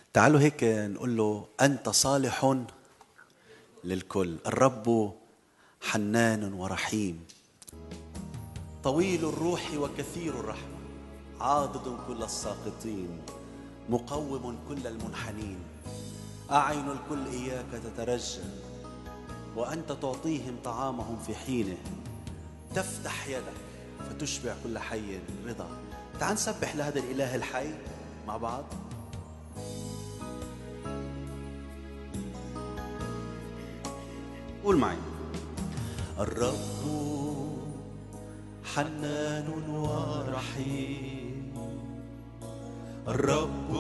تعالوا هيك نقول له أنت صالح للكل الرب حنان ورحيم طويل الروح وكثير الرحمة عاضد كل الساقطين مقوم كل المنحنين أعين الكل إياك تترجى وأنت تعطيهم طعامهم في حينه تفتح يدك فتشبع كل حي رضا تعال نسبح لهذا الإله الحي مع بعض قول معي الرب حنان ورحيم الرب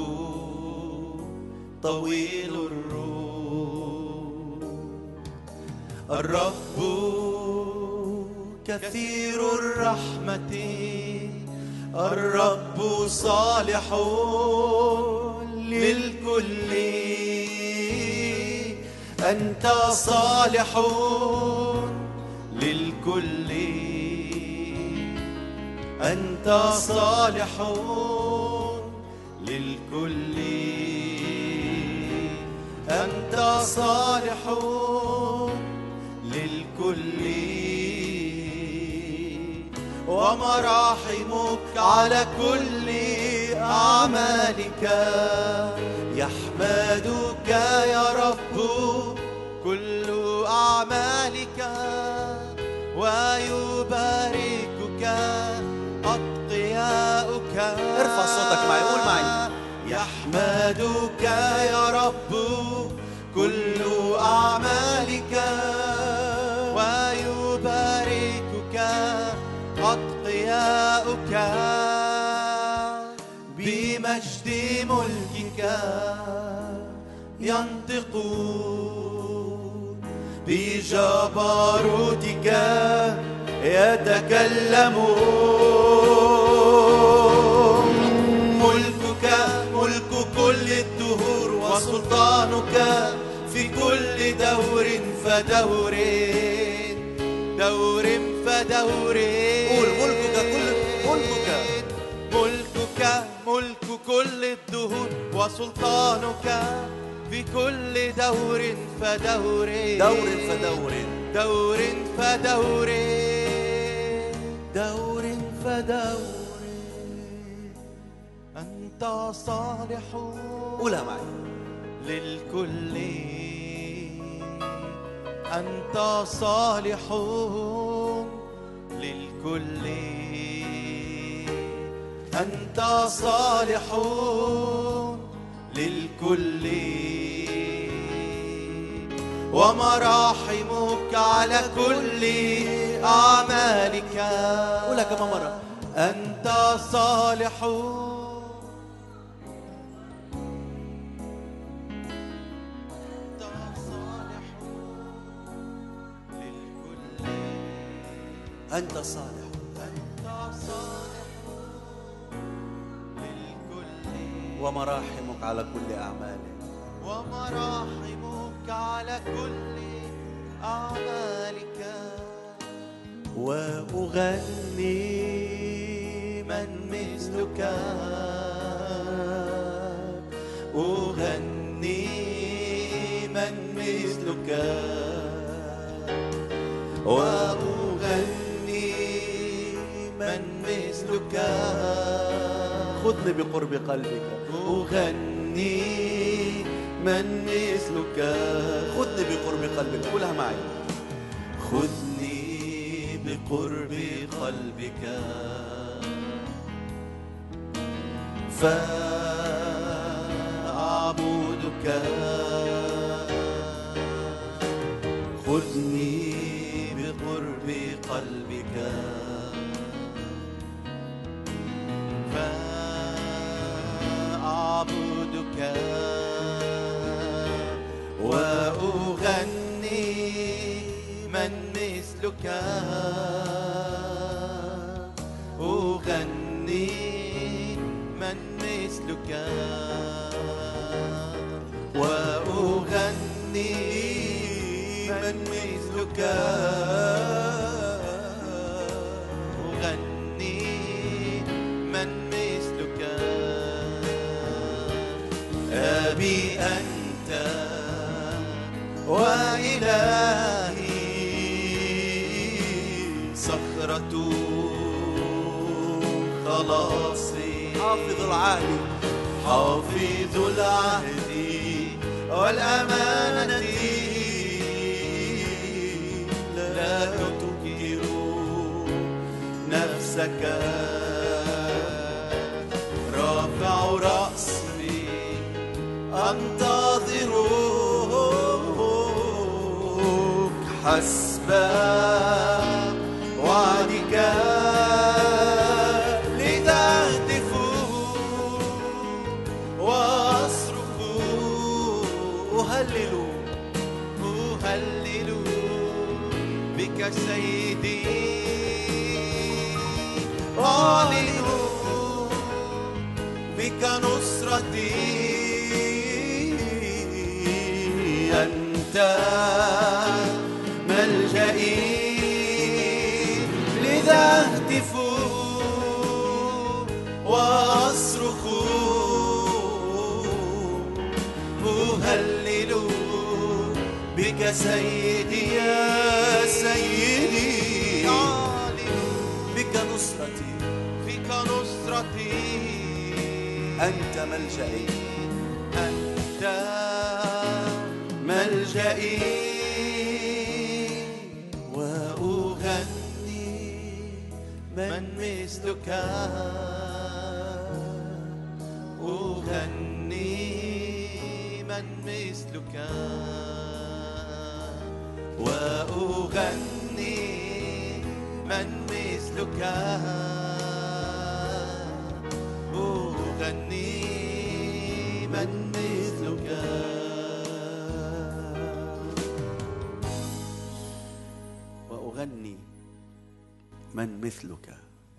طويل الروح الرب كثير الرحمة الرب صالح للكل أنت صالح للكل أنت صالح للكل أنت صالح للكل ومراحمك على كل أعمالك يحمدك يا رب كل أعمالك ويباركك أتقياؤك ارفع صوتك معي قول معي يحمدك يا رب كل أعمالك ويباركك أتقياؤك بمجد ملكك ينطقون بجبروتك يتكلمون ملكك ملك كل الدهور وسلطانك في كل دور فدور دور فدور قول ملكك كل ملكك ملكك ملك كل الدهور وسلطانك في كل دور فدور دور فدور دور فدور دور فدور أنت صالح قولها معي للكل أنت صالح للكل أنت صالح للكل ومراحمك على كل أعمالك قولها كمان مرة أنت صالح أنت صالح للكل أنت صالح أنت صالح للكل ومراحمك على كل أعمالك ومراحمك على كل أعمالك وأغني من مثلك أغني من مثلك وأغني من مثلك خذني بقرب قلبك أغني من مثلك خذني بقرب قلبك قولها معي خذني بقرب قلبك فأعبدك خذني بقرب قلبك فأعبدك وأغني من مثلك أغني من مثلك وأغني من مثلك أغني من مثلك وإلهي صخرة خلاصي حافظ العهد حافظ العهد والأمانة لا تنكر نفسك رافع رأسي أنتظرك حسب وعدك لتهتف وأصرخ أهلل أهلل بك سيدي أعلن بك نصرتي أنت ملجئي لذا أهتف وأصرخ أهلل بك سيدي يا سيدي أعلن بك نصرتي بك نصرتي أنت ملجئي أنت ملجئي وأغني من مثلك أغني من مثلك وأغني من مثلك أغني من مثلك وأغني من مثلك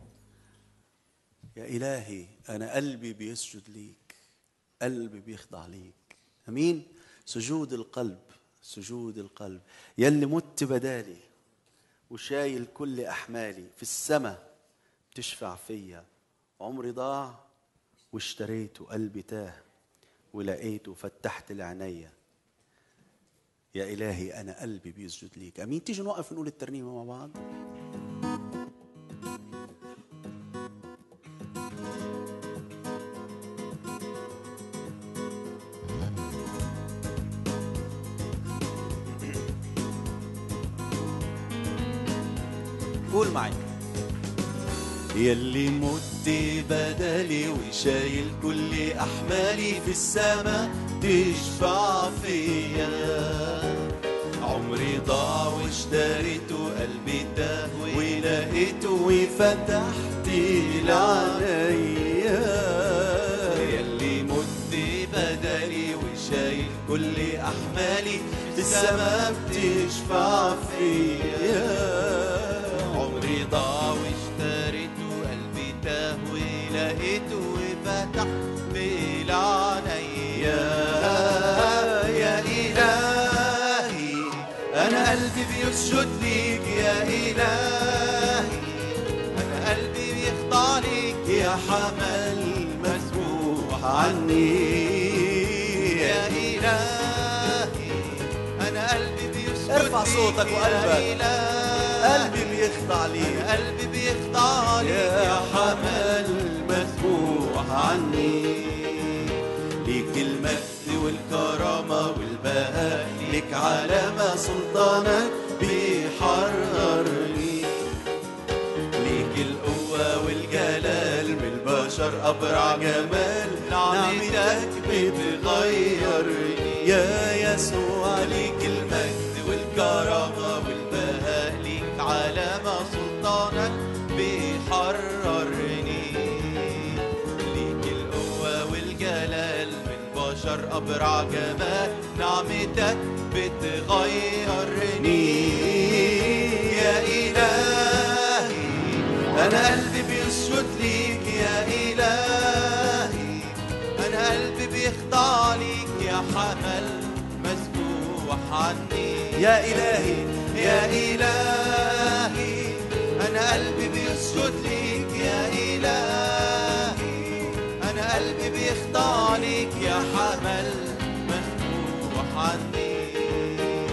يا إلهي أنا قلبي بيسجد ليك قلبي بيخضع ليك أمين سجود القلب سجود القلب يلي مت بدالي وشايل كل أحمالي في السماء بتشفع فيا عمري ضاع واشتريته قلبي تاه ولقيته فتحت العناية يا إلهي أنا قلبي بيسجد ليك أمين تيجي نوقف نقول الترنيمة مع بعض قول معي يلي مت بدلي وشايل كل احمالي في السماء تشفع فيا عمري ضاع واشتريته قلبي تاه ولقيته وفتحت العناية يلي مت بدلي وشايل كل احمالي في السماء بتشفع فيا عمري ضاع واشتريته قلبي تاه ولقيته وفتح بالعناية يا إلهي أنا قلبي بيسجد ليك يا إلهي أنا قلبي بيخضع ليك يا حمل مسبوح عني يا إلهي أنا قلبي بيسجد ارفع ليك صوتك يا وقلبك. إلهي قلبي بيخضع ليك قلبي بيخضع ليك يا حمل مسبوح عني ليك المجد والكرامة والبهاء ليك علامة سلطانك بيحررني ليك القوة والجلال من البشر أبرع جمال نعمتك بتغيرني يا يسوع ليك المجد والكرامة والبهاء ليك علامة سلطانك بيحررني ليك القوة والجلال من بشر أبرع جمال نعمتك بتغيرني يا إلهي أنا قلبي بيسجد ليك يا إلهي أنا قلبي بيخضع ليك يا حمل مسبوح عني يا إلهي يا إلهي أنا قلبي بيسجد ليك يا إلهي أنا قلبي بيخضع ليك يا حمل مفتوح عني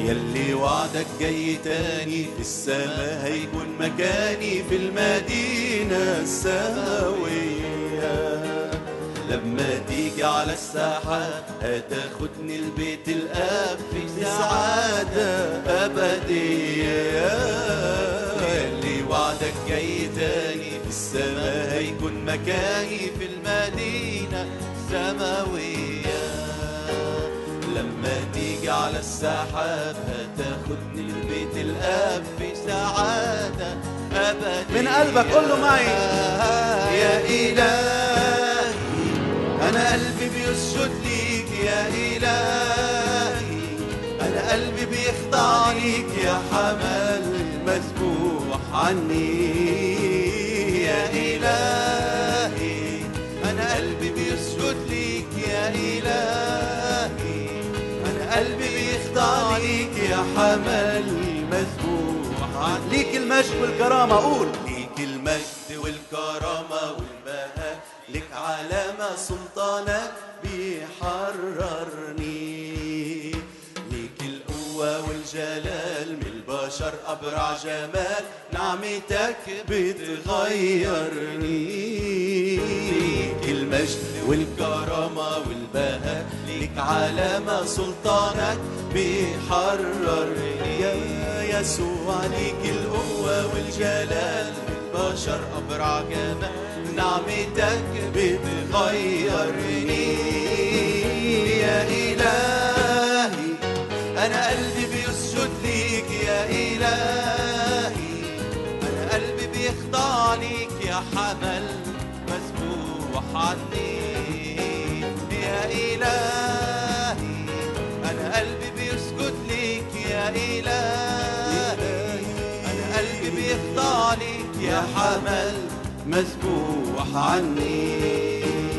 يلي وعدك جاي تاني في السماء هيكون مكاني في المدينة السماوية لما تيجي على الساحة هتاخدني البيت الأب في سعادة أبدية اللي وعدك جاي تاني في السماء هيكون مكاني في المدينة السماوية لما تيجي على السحاب هتاخدني لبيت الاب في سعاده ابديه من قلبك قول له معي. يا الهي انا قلبي بيسجد ليك يا الهي انا قلبي بيخضع ليك يا حمل مسبوح عني يا الهي انا قلبي بيسجد ليك يا الهي انا قلبي بيخضع ليك يا حمل مسبوح عني ليك المجد والكرامة قول ليك المجد والكرامة والبهاء لك علامة سلطانك بيحررني ليك القوة والجلال من البشر أبرع جمال نعمتك بتغيرني ليك المجد والكرامة والبهاء ليك علامة سلطانك بيحررني يا يسوع ليك القوة والجلال البشر أبرع جمال نعمتك بتغيرني يا إلهي أنا قلبي بيسجد ليك يا إلهي أنا قلبي بيخضع ليك يا حمل مسبوح عني يا إلهي أنا قلبي بيسجد ليك يا إلهي أنا قلبي بيخضع ليك يا حمل مسبوح عني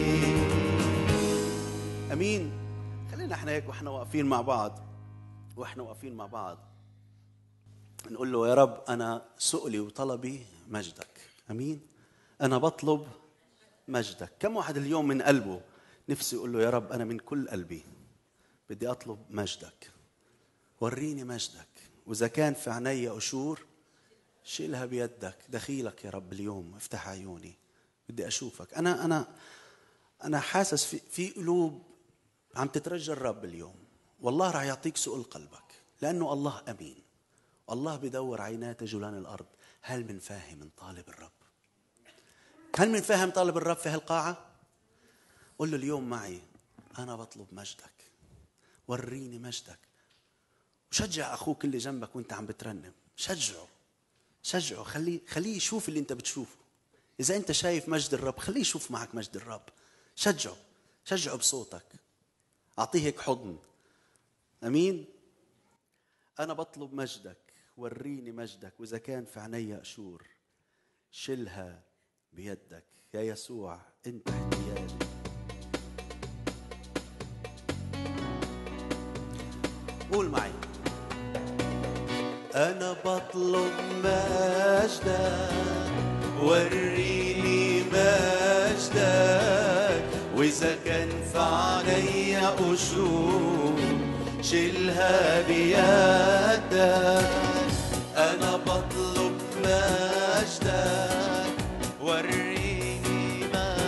امين خلينا احنا هيك واحنا واقفين مع بعض واحنا واقفين مع بعض نقول له يا رب انا سؤلي وطلبي مجدك امين انا بطلب مجدك كم واحد اليوم من قلبه نفسي يقول له يا رب انا من كل قلبي بدي اطلب مجدك وريني مجدك واذا كان في عيني قشور شيلها بيدك دخيلك يا رب اليوم افتح عيوني بدي اشوفك انا انا انا حاسس في في قلوب عم تترجى الرب اليوم والله راح يعطيك سؤل قلبك لانه الله امين الله بدور عينات جولان الارض هل من فاهم من طالب الرب هل من فاهم طالب الرب في هالقاعه قل له اليوم معي انا بطلب مجدك وريني مجدك وشجع اخوك اللي جنبك وانت عم بترنم شجعه شجعه خليه خليه يشوف اللي انت بتشوفه اذا انت شايف مجد الرب خليه يشوف معك مجد الرب شجعه شجعه بصوتك اعطيه هيك حضن امين انا بطلب مجدك وريني مجدك واذا كان في عيني قشور شلها بيدك يا يسوع انت احتياجي قول معي أنا بطلب مجدك وريني مجدك وإذا كان في علي قشور شيلها بيدك أنا بطلب مجدك وريني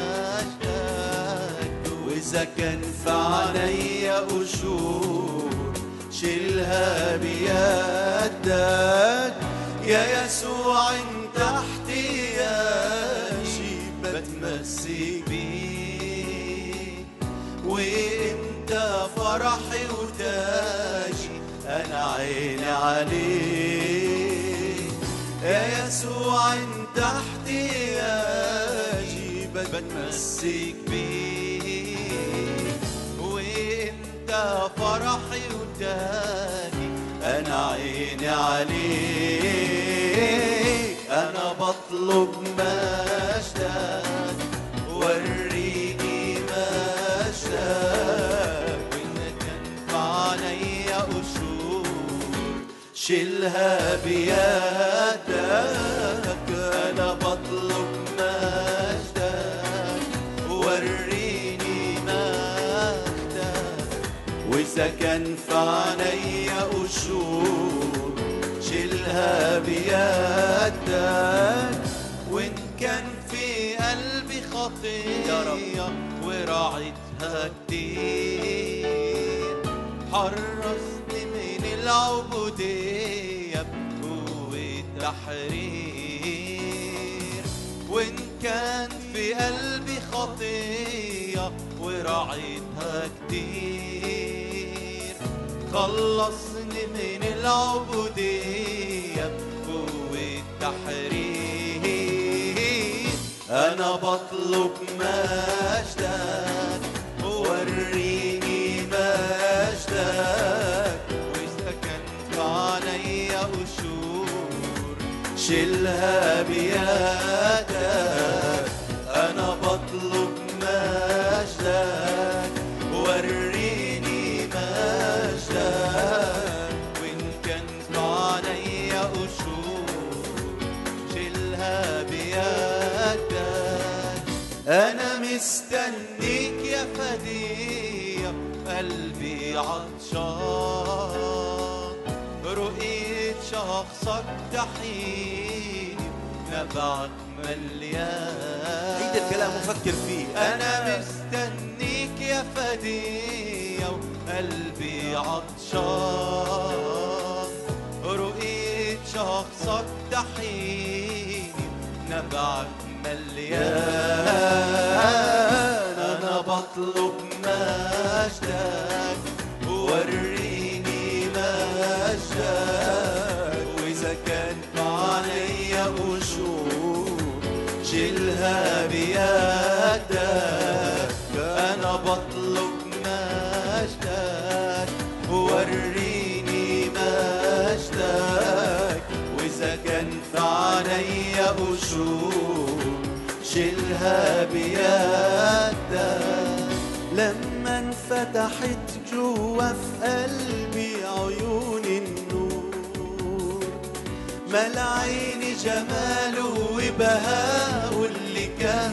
مجدك وإذا كان في علي قشور شيلها بيدك يا يسوع انت احتياجي بتمسك بيك وانت فرحي وتاجي انا عيني عليك يا يسوع انت احتياجي بتمسك بيك وانت فرحي وتاني انا عيني عليك انا بطلب مجدك وريني مجدك وان كان في علي قشور شيلها بيدك انا بطلب مجدك وريني مجدك وسكن في عينيا قشور شيلها بيدك وإن كان في قلبي خطية وراعتها كتير حرصني من العبودية بقوة تحرير وإن كان في قلبي خطية وراعيتها كتير خلصني من العبودية بقوة تحرير أنا بطلب مجدك وريني مجدك وإذا كان في عليا قشور شيلها بيدك أنا بطلب مجدك وريني مجدك وإن كان في عليا قشور شيلها بيدك أنا مستنيك يا فدية قلبي عطشان رؤية شخصك تحيني نبعك مليان عيد الكلام وفكر فيه أنا مستنيك يا فدية وقلبي عطشان رؤية شخصك تحيني نبعك مليان أنا بطلب مجدك وريني مجدك وإذا كان عليا قشور شيلها بيدك أنا بطلب مجدك وريني مجدك وإذا كان في عليا قشور شيلها بيدك لما انفتحت جوا في قلبي عيون النور مال عيني جماله وبهاءه اللي كان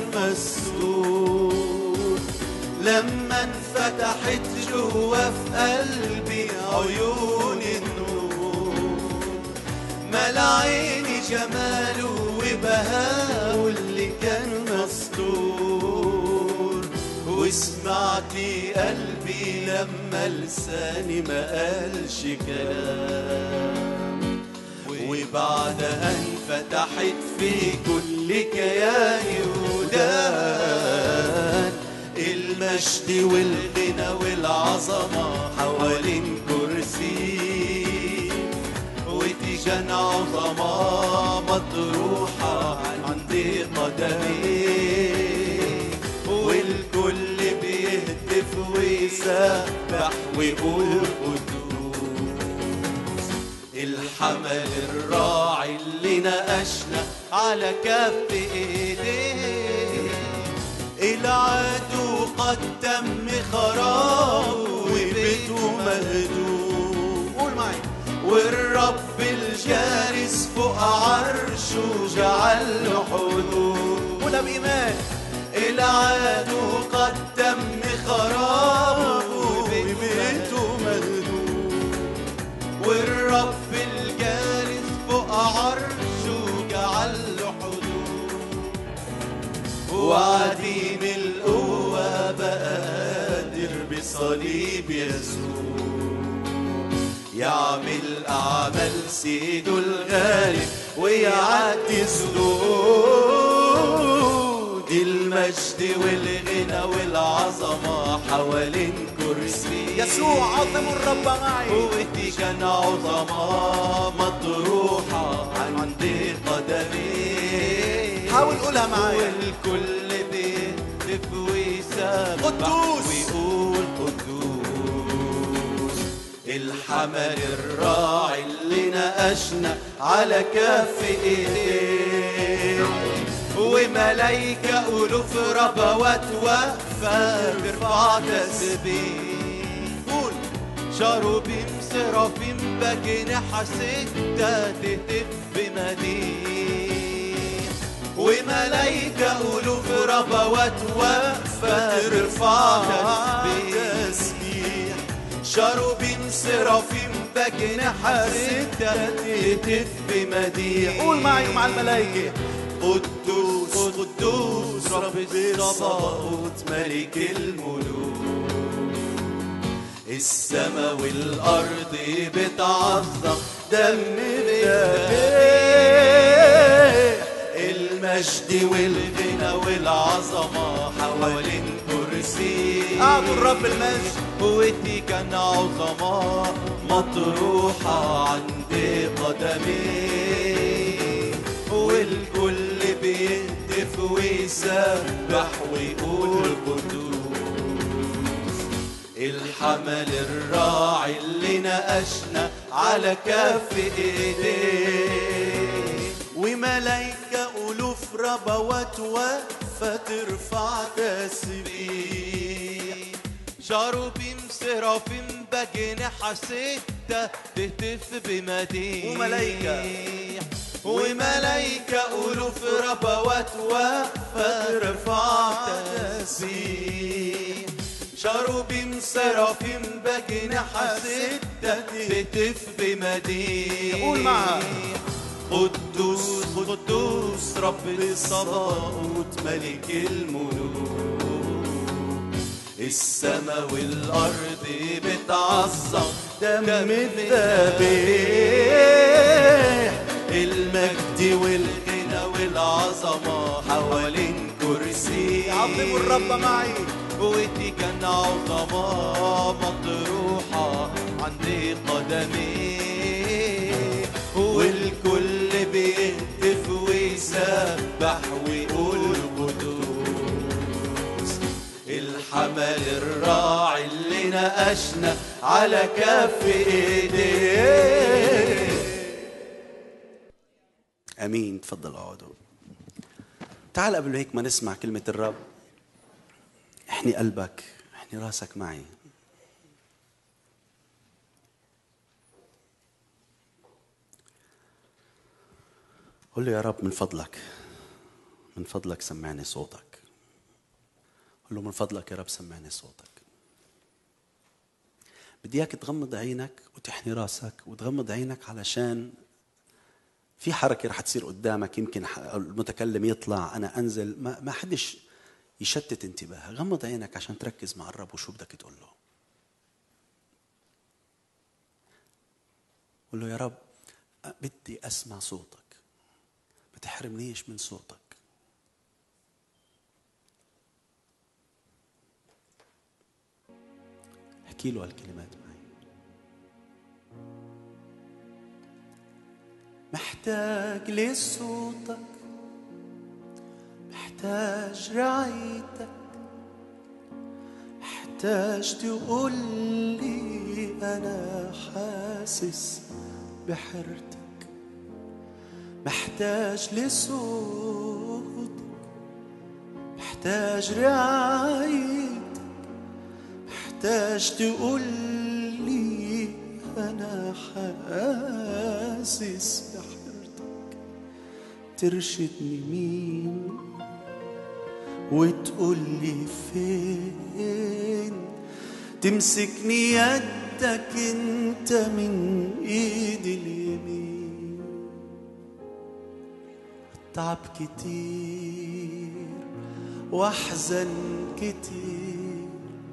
مستور لما انفتحت جوا في قلبي عيون النور مال عيني جماله وبهاءه اللي كان مستور وسمعتي قلبي لما لساني ما قالش كلام وبعدها انفتحت في كل كياني ودان المجد والغنى والعظمة حوالين كرسي وتيجان عظمة مطروحة عند قدمي والكل بيهتف ويسبح ويقول قدوس الحمل الراعي اللي نقشنا على كف ايديه العدو قد تم خرابه وبيته مهدوم قول معي والرب الجالس فوق عرشه جعل له حدود قولها بإيمان العدو قد تم خرابه وبيته مهدوم والرب الجالس فوق عرشه جعل له حدود وعديم القوة بقادر بصليب يسوع يعمل أعمال سيده الغالب ويعدي سدود المجد والغنى والعظمة حوالين كرسي يسوع عظم الرب معي قوتي كان عظمة مطروحة عند قدمي حاول قولها معايا والكل بيهتف ويسبح قدوس. ويقول قدوس الحمل الراعي اللي نقشنا على كف ايديه وملايكة ألوف ربوات واقفة ترفع تسبيح قول شاروبيم سرافيم بجناح ستة تهتف بمديح وملايكة ألوف ربوات واقفة ترفع تسبيح شروبين سرافيم بجناح ستة تهتف بمديح قول معي مع الملائكة قدوس قدوس رب الصباوت ملك الملوك السما والأرض بتعظم دم بتبيح المجد والغنى والعظمة حوالين كرسي أعبد الرب المجد قوتي كان عظماء مطروحة عند قدمي والكل بيهتف ويسبح ويقول قدوس الحمل الراعي اللي نقشنا على كف ايديه وملايكة ألوف ربوات واقفة ترفع تسبيح شاروبيم سرافيم بجناح ستة تهتف بمديح وملايكة. وملايكة ألوف ربوات واقفة ترفع تسبيح شاروبيم سرافيم بجناح ستة تهتف بمديح قول معها. قدوس قدوس رب الصباوت ملك الملوك السما والأرض بتعظم دم الذبيح المجد والغنى والعظمة حوالين كرسي عظموا الرب معي قوتي كان عظمة مطروحة عند قدمي والكل بيهتف ويسبح ويقول قدوس الحمل الراعي اللي نقشنا على كف ايديه امين تفضل اقعدوا تعال قبل هيك ما نسمع كلمه الرب احني قلبك احني راسك معي قل له يا رب من فضلك من فضلك سمعني صوتك قل له من فضلك يا رب سمعني صوتك بدي اياك تغمض عينك وتحني راسك وتغمض عينك علشان في حركه رح تصير قدامك يمكن ح- المتكلم يطلع انا انزل ما ما حدش يشتت انتباهك غمض عينك عشان تركز مع الرب وشو بدك تقول له قول له يا رب أ- بدي اسمع صوتك ما تحرمنيش من صوتك احكي له هالكلمات معي محتاج لصوتك محتاج رعايتك محتاج تقول لي أنا حاسس بحيرتك محتاج لصوتك محتاج رعايتك محتاج تقول لي أنا حاسس بحيرتك ترشدني مين وتقول لي فين تمسكني يدك انت من ايدي اليمين تعب كتير واحزن كتير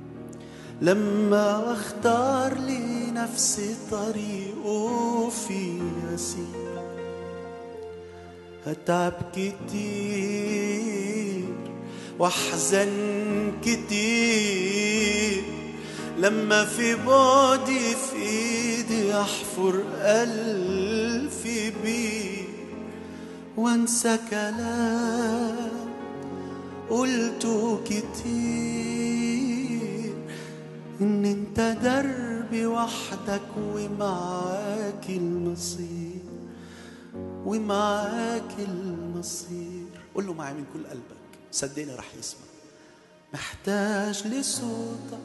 لما اختار لي نفسي طريقه في يسير هتعب كتير واحزن كتير لما في بعدي في ايدي احفر الف بير وانسى كلام قلته كتير ان انت دربي وحدك ومعاك المصير ومعاك المصير قول له معي من كل قلبك صدقني رح يسمع محتاج لصوتك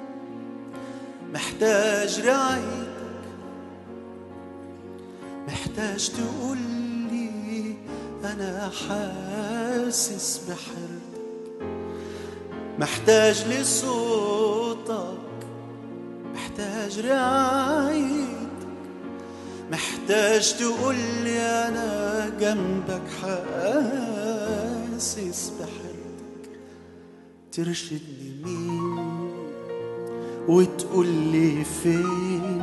محتاج رعايتك محتاج تقول لي انا حاسس بحيرتك محتاج لصوتك محتاج محتاج رعايتك محتاج تقول لي أنا جنبك حاسس بحيرتك ترشدني مين وتقول لي فين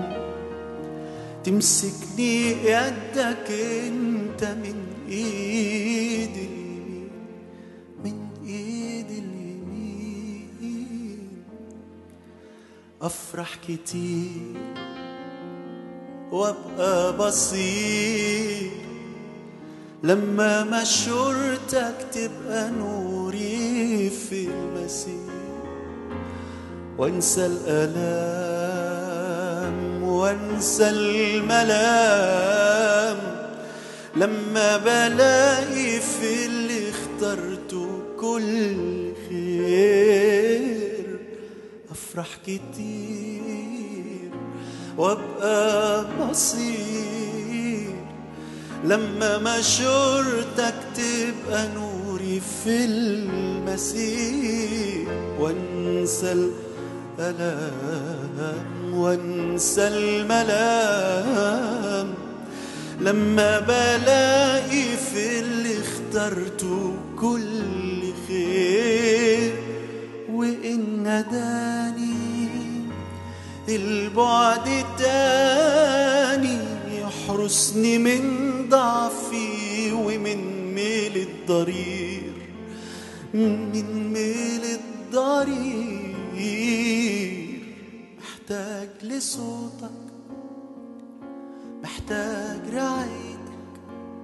تمسكني يدك انت من ايد اليمين من ايد اليمين افرح كتير وابقى بصير لما مشورتك تبقى نوري في المسير وانسى الالام وانسى الملام لما بلاقي في اللي اخترته كل خير افرح كتير وابقى بصير لما مشورتك تبقى نوري في المسير وانسى الالام وانسى الملام لما بلاقي في اللي اخترته كل خير وان نداني البعد تاني يحرسني من ضعفي ومن ميل الضرير من ميل الضرير محتاج لصوتك محتاج رعايتك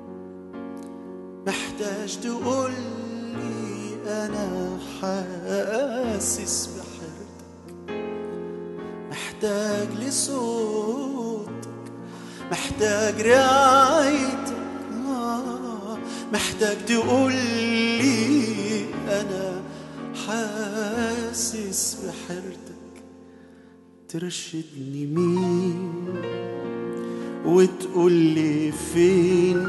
محتاج تقول لي انا حاسس بحيرتك محتاج لصوتك محتاج رعايتك آه، محتاج تقول لي انا حاسس بحيرتك ترشدني مين وتقول لي فين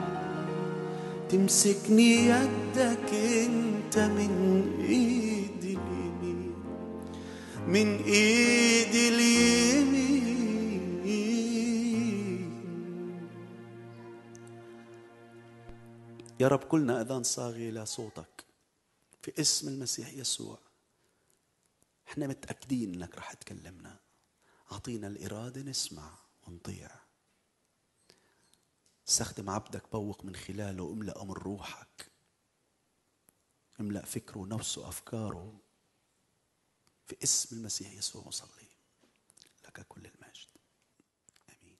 تمسكني يدك انت من ايدي اليمين من ايدي اليمين يا رب كلنا اذان صاغي لصوتك في اسم المسيح يسوع احنا متاكدين انك رح تكلمنا اعطينا الاراده نسمع ونطيع استخدم عبدك بوق من خلاله املأ من روحك املأ فكره ونفسه أفكاره في اسم المسيح يسوع أصلي لك كل المجد آمين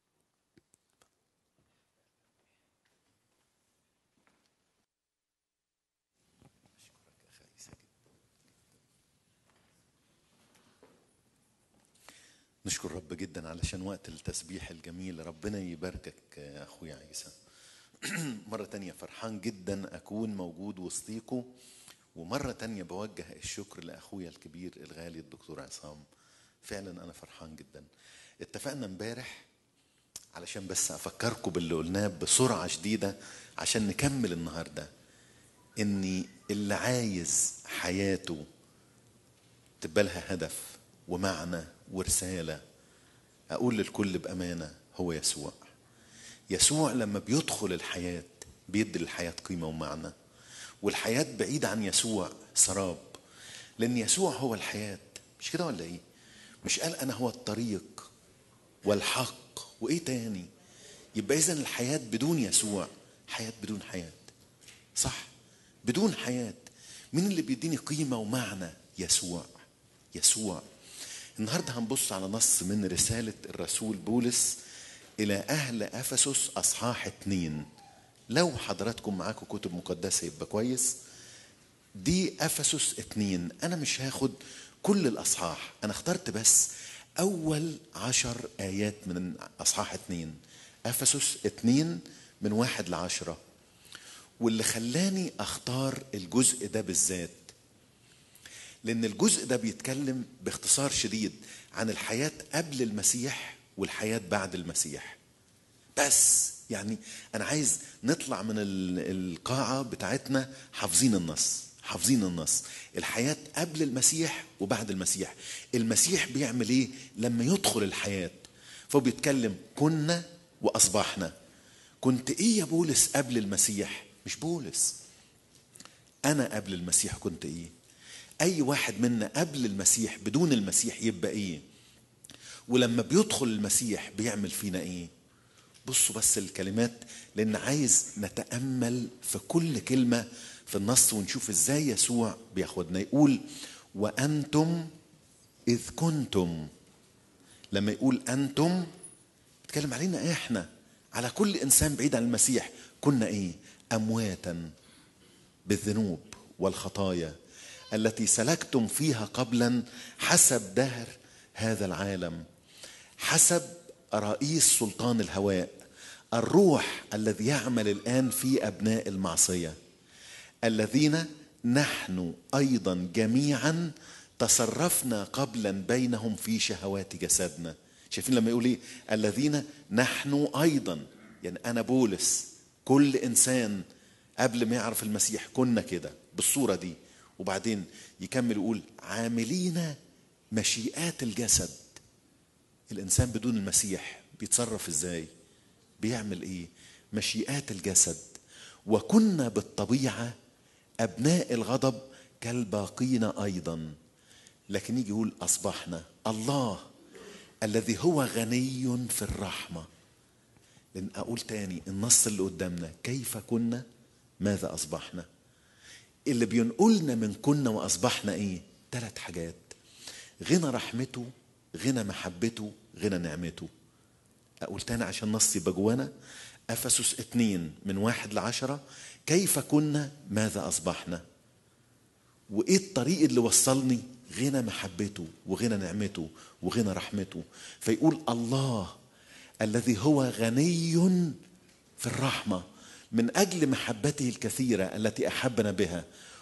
نشكر رب جدا علشان وقت التسبيح الجميل ربنا يباركك يا اخويا عيسى مرة تانية فرحان جدا أكون موجود وسطيكم ومرة تانية بوجه الشكر لأخويا الكبير الغالي الدكتور عصام فعلا أنا فرحان جدا اتفقنا امبارح علشان بس أفكركم باللي قلناه بسرعة شديدة عشان نكمل النهاردة إني اللي عايز حياته تبقى لها هدف ومعنى ورسالة أقول للكل بأمانة هو يسوع يسوع لما بيدخل الحياة بيدي للحياة قيمة ومعنى والحياة بعيد عن يسوع سراب لأن يسوع هو الحياة مش كده ولا إيه؟ مش قال أنا هو الطريق والحق وإيه تاني؟ يبقى إذا الحياة بدون يسوع حياة بدون حياة صح؟ بدون حياة مين اللي بيديني قيمة ومعنى؟ يسوع يسوع النهارده هنبص على نص من رسالة الرسول بولس إلى أهل أفسس أصحاح اتنين لو حضراتكم معاكم كتب مقدسة يبقى كويس دي أفسس اتنين أنا مش هاخد كل الأصحاح أنا اخترت بس أول عشر آيات من أصحاح اتنين أفسس اتنين من واحد لعشرة واللي خلاني أختار الجزء ده بالذات لأن الجزء ده بيتكلم باختصار شديد عن الحياة قبل المسيح والحياة بعد المسيح بس يعني أنا عايز نطلع من ال- القاعة بتاعتنا حافظين النص حافظين النص الحياة قبل المسيح وبعد المسيح المسيح بيعمل ايه لما يدخل الحياة فهو بيتكلم كنا وأصبحنا كنت ايه يا بولس قبل المسيح مش بولس أنا قبل المسيح كنت ايه أي واحد منا قبل المسيح بدون المسيح يبقى ايه ولما بيدخل المسيح بيعمل فينا ايه بصوا بس الكلمات لان عايز نتامل في كل كلمه في النص ونشوف ازاي يسوع بياخدنا يقول وانتم اذ كنتم لما يقول انتم بيتكلم علينا احنا على كل انسان بعيد عن المسيح كنا ايه امواتا بالذنوب والخطايا التي سلكتم فيها قبلا حسب دهر هذا العالم حسب رئيس سلطان الهواء الروح الذي يعمل الان في ابناء المعصيه الذين نحن ايضا جميعا تصرفنا قبلا بينهم في شهوات جسدنا شايفين لما يقول ايه الذين نحن ايضا يعني انا بولس كل انسان قبل ما يعرف المسيح كنا كده بالصوره دي وبعدين يكمل يقول عاملين مشيئات الجسد الانسان بدون المسيح بيتصرف ازاي بيعمل ايه مشيئات الجسد وكنا بالطبيعه ابناء الغضب كالباقين ايضا لكن يجي يقول اصبحنا الله الذي هو غني في الرحمه لان اقول تاني النص اللي قدامنا كيف كنا ماذا اصبحنا اللي بينقلنا من كنا واصبحنا ايه ثلاث حاجات غنى رحمته غنى محبته غنى نعمته أقول تاني عشان نص يبقى جوانا أفسس اتنين من واحد لعشرة كيف كنا ماذا أصبحنا وإيه الطريق اللي وصلني غنى محبته وغنى نعمته وغنى رحمته فيقول الله الذي هو غني في الرحمة من أجل محبته الكثيرة التي أحبنا بها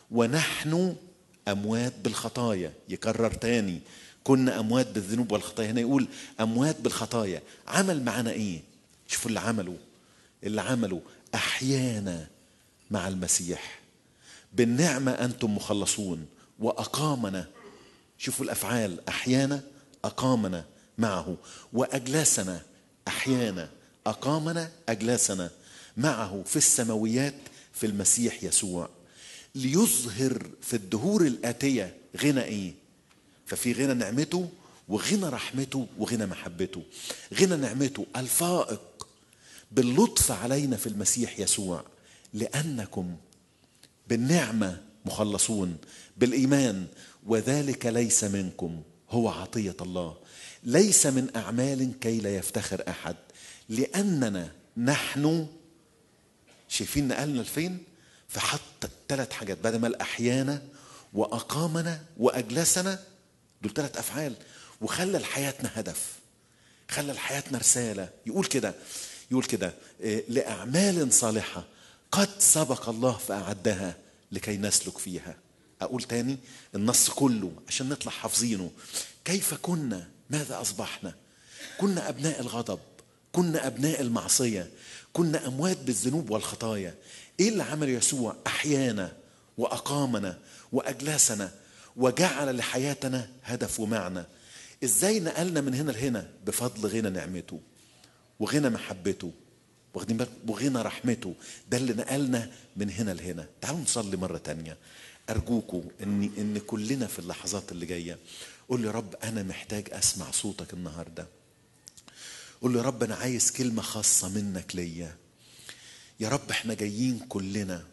ونحن أموات بالخطايا يكرر تاني كنا اموات بالذنوب والخطايا هنا يقول اموات بالخطايا عمل معنا ايه شوفوا اللي عمله اللي عمله احيانا مع المسيح بالنعمه انتم مخلصون واقامنا شوفوا الافعال احيانا اقامنا معه واجلسنا احيانا اقامنا اجلسنا معه في السماويات في المسيح يسوع ليظهر في الدهور الاتيه غنى ايه ففي غنى نعمته وغنى رحمته وغنى محبته غنى نعمته الفائق باللطف علينا في المسيح يسوع لانكم بالنعمه مخلصون بالايمان وذلك ليس منكم هو عطيه الله ليس من اعمال كي لا يفتخر احد لاننا نحن شايفين نقلنا لفين فحط ثلاث حاجات بعد ما احيانا واقامنا واجلسنا دول ثلاث افعال وخلى لحياتنا هدف خلى لحياتنا رساله يقول كده يقول كده إيه، لاعمال صالحه قد سبق الله فاعدها لكي نسلك فيها اقول تاني النص كله عشان نطلع حافظينه كيف كنا ماذا اصبحنا كنا ابناء الغضب كنا ابناء المعصيه كنا اموات بالذنوب والخطايا ايه اللي عمل يسوع احيانا واقامنا واجلسنا وجعل لحياتنا هدف ومعنى ازاي نقلنا من هنا لهنا بفضل غنى نعمته وغنى محبته واخدين بالك وغنى رحمته ده اللي نقلنا من هنا لهنا تعالوا نصلي مرة تانية أرجوكوا إن إن كلنا في اللحظات اللي جاية قول لي يا رب أنا محتاج أسمع صوتك النهاردة قول له يا رب أنا عايز كلمة خاصة منك ليا يا رب احنا جايين كلنا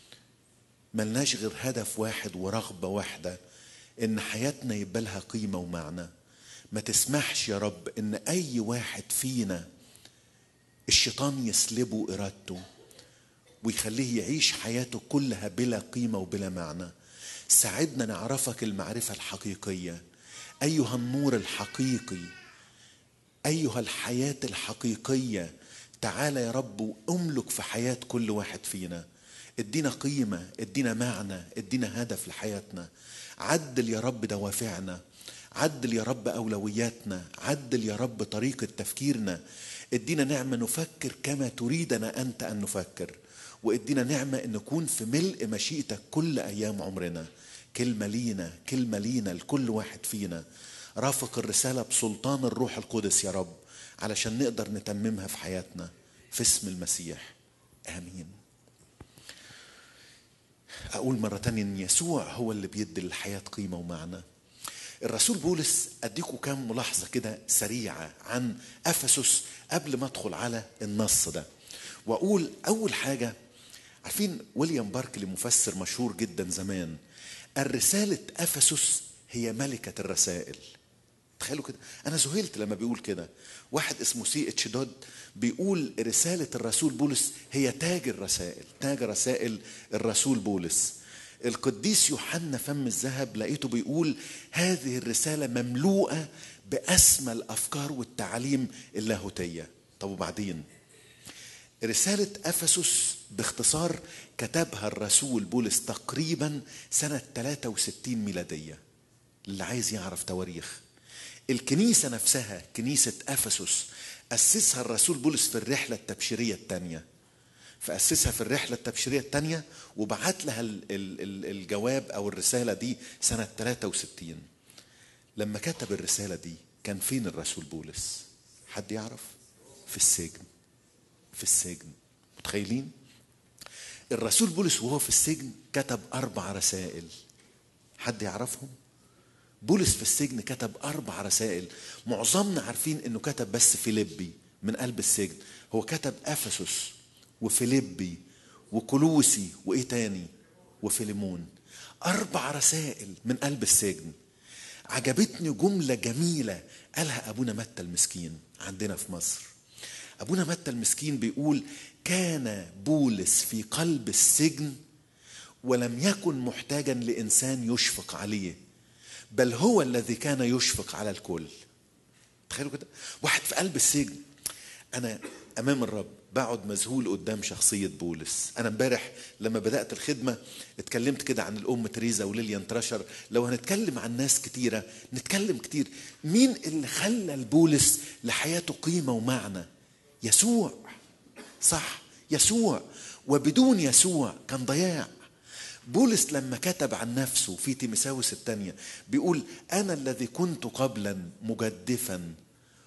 ملناش غير هدف واحد ورغبة واحدة إن حياتنا يبقى لها قيمة ومعنى ما تسمحش يا رب إن أي واحد فينا الشيطان يسلبه إرادته ويخليه يعيش حياته كلها بلا قيمة وبلا معنى ساعدنا نعرفك المعرفة الحقيقية أيها النور الحقيقي أيها الحياة الحقيقية تعال يا رب واملك في حياة كل واحد فينا ادينا قيمة ادينا معنى ادينا هدف لحياتنا عدل يا رب دوافعنا عدل يا رب أولوياتنا عدل يا رب طريقة تفكيرنا ادينا نعمة نفكر كما تريدنا أنت أن نفكر وادينا نعمة ان نكون في ملء مشيئتك كل ايام عمرنا كلمة لينا كلمة لينا لكل واحد فينا رافق الرسالة بسلطان الروح القدس يا رب علشان نقدر نتممها في حياتنا في اسم المسيح امين اقول مرة تانية ان يسوع هو اللي بيدي للحياة قيمة ومعنى الرسول بولس اديكم كام ملاحظة كده سريعة عن افسس قبل ما ادخل على النص ده واقول اول حاجة عارفين ويليام باركلي مفسر مشهور جدا زمان الرسالة افسس هي ملكة الرسائل تخيلوا كده انا ذهلت لما بيقول كده واحد اسمه سي اتش دود بيقول رسالة الرسول بولس هي تاج الرسائل تاج رسائل الرسول بولس القديس يوحنا فم الذهب لقيته بيقول هذه الرسالة مملوءة بأسمى الأفكار والتعاليم اللاهوتية طب وبعدين رسالة أفسس باختصار كتبها الرسول بولس تقريبا سنة 63 ميلادية اللي عايز يعرف تواريخ الكنيسة نفسها كنيسة أفسس أسسها الرسول بولس في الرحلة التبشيرية الثانية فأسسها في الرحلة التبشيرية الثانية وبعت لها ال- ال- ال- الجواب أو الرسالة دي سنة 63 لما كتب الرسالة دي كان فين الرسول بولس حد يعرف في السجن في السجن متخيلين الرسول بولس وهو في السجن كتب أربع رسائل حد يعرفهم بولس في السجن كتب أربع رسائل معظمنا عارفين أنه كتب بس فيليبي من قلب السجن هو كتب أفسس وفيليبي وكلوسي وإيه تاني وفيليمون أربع رسائل من قلب السجن عجبتني جملة جميلة قالها أبونا متى المسكين عندنا في مصر أبونا متى المسكين بيقول كان بولس في قلب السجن ولم يكن محتاجا لإنسان يشفق عليه بل هو الذي كان يشفق على الكل تخيلوا كده واحد في قلب السجن انا امام الرب بقعد مذهول قدام شخصيه بولس انا امبارح لما بدات الخدمه اتكلمت كده عن الام تريزا وليليان تراشر لو هنتكلم عن ناس كتيره نتكلم كتير مين اللي خلى البولس لحياته قيمه ومعنى يسوع صح يسوع وبدون يسوع كان ضياع بولس لما كتب عن نفسه في تيمساوس الثانية بيقول أنا الذي كنت قبلا مجدفا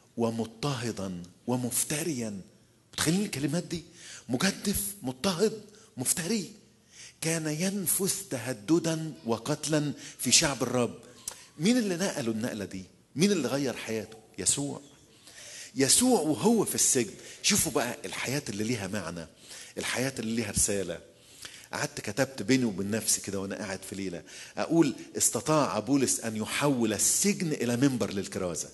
ومضطهدا ومفتريا متخيلين الكلمات دي مجدف مضطهد مفتري كان ينفث تهددا وقتلا في شعب الرب مين اللي نقله النقلة دي مين اللي غير حياته يسوع يسوع وهو في السجن شوفوا بقى الحياة اللي ليها معنى الحياة اللي ليها رسالة قعدت كتبت بيني وبين نفسي كده وانا قاعد في ليله اقول استطاع بولس ان يحول السجن الى منبر للكرازه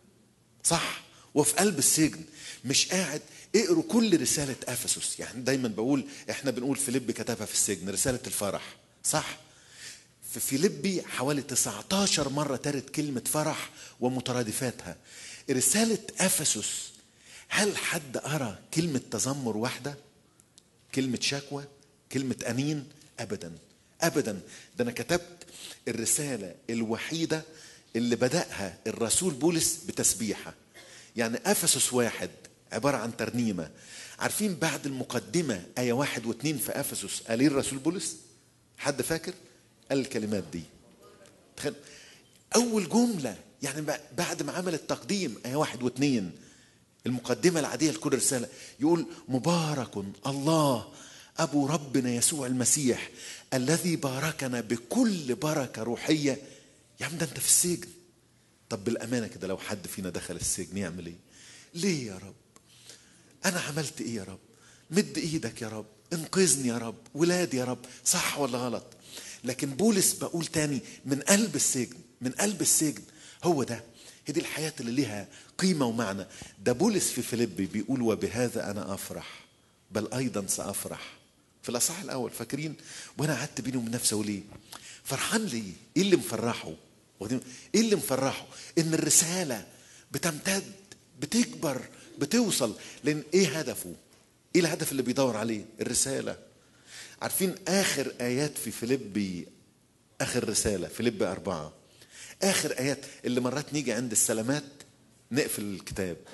صح وفي قلب السجن مش قاعد اقروا كل رساله افسس يعني دايما بقول احنا بنقول فيليب كتبها في السجن رساله الفرح صح في فيليبي حوالي 19 مرة ترد كلمة فرح ومترادفاتها رسالة أفسس هل حد أرى كلمة تذمر واحدة؟ كلمة شكوى؟ كلمة أنين؟ أبدا أبدا ده أنا كتبت الرسالة الوحيدة اللي بدأها الرسول بولس بتسبيحة يعني أفسس واحد عبارة عن ترنيمة عارفين بعد المقدمة آية واحد واثنين في أفسس قال إيه الرسول بولس؟ حد فاكر؟ قال الكلمات دي تخيل أول جملة يعني بعد ما عمل التقديم آية واحد واثنين المقدمة العادية لكل رسالة يقول مبارك الله أبو ربنا يسوع المسيح الذي باركنا بكل بركة روحية يا عم ده أنت في السجن طب بالأمانة كده لو حد فينا دخل السجن يعمل إيه؟ ليه يا رب؟ أنا عملت إيه يا رب؟ مد إيدك يا رب انقذني يا رب ولادي يا رب صح ولا غلط لكن بولس بقول تاني من قلب السجن من قلب السجن هو ده هي دي الحياة اللي ليها قيمة ومعنى ده بولس في فيليبي بيقول وبهذا أنا أفرح بل أيضا سأفرح في الأصحاح الأول فاكرين وأنا قعدت بيني وبين نفسي أقول إيه فرحان ليه إيه اللي مفرحه واخدين- إيه اللي مفرحه إن الرسالة بتمتد بتكبر بتوصل لأن إيه هدفه إيه الهدف اللي بيدور عليه الرسالة عارفين آخر آيات في فيليبي آخر رسالة فيليبي أربعة آخر آيات اللي مرات نيجي عند السلامات نقفل الكتاب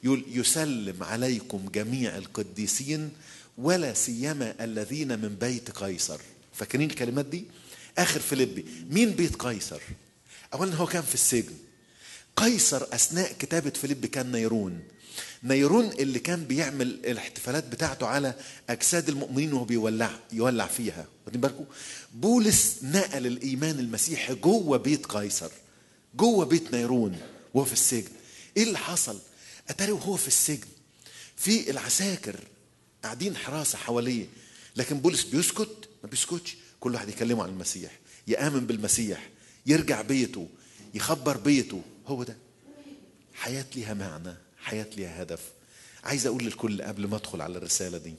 يقول يسلم عليكم جميع القديسين ولا سيما الذين من بيت قيصر فاكرين الكلمات دي اخر فيليبي مين بيت قيصر اولا هو كان في السجن قيصر اثناء كتابه فيليب كان نيرون نيرون اللي كان بيعمل الاحتفالات بتاعته على اجساد المؤمنين وهو بيولع يولع فيها واخدين بالكم بولس نقل الايمان المسيحي جوه بيت قيصر جوه بيت نيرون وهو في السجن ايه اللي حصل اتاري وهو في السجن في العساكر قاعدين حراسه حواليه لكن بولس بيسكت ما بيسكتش كل واحد يكلمه عن المسيح يامن بالمسيح يرجع بيته يخبر بيته هو ده حياة ليها معنى حياة ليها هدف عايز أقول للكل قبل ما أدخل على الرسالة دي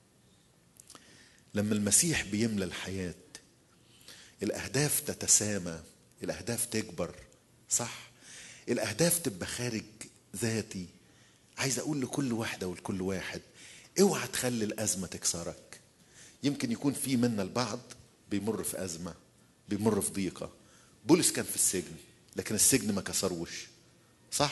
لما المسيح بيملى الحياة الأهداف تتسامى الأهداف تكبر صح الأهداف تبقى خارج ذاتي عايز أقول لكل واحدة ولكل واحد اوعى تخلي الأزمة تكسرك يمكن يكون في منا البعض بيمر في أزمة بيمر في ضيقة بولس كان في السجن لكن السجن ما كسروش صح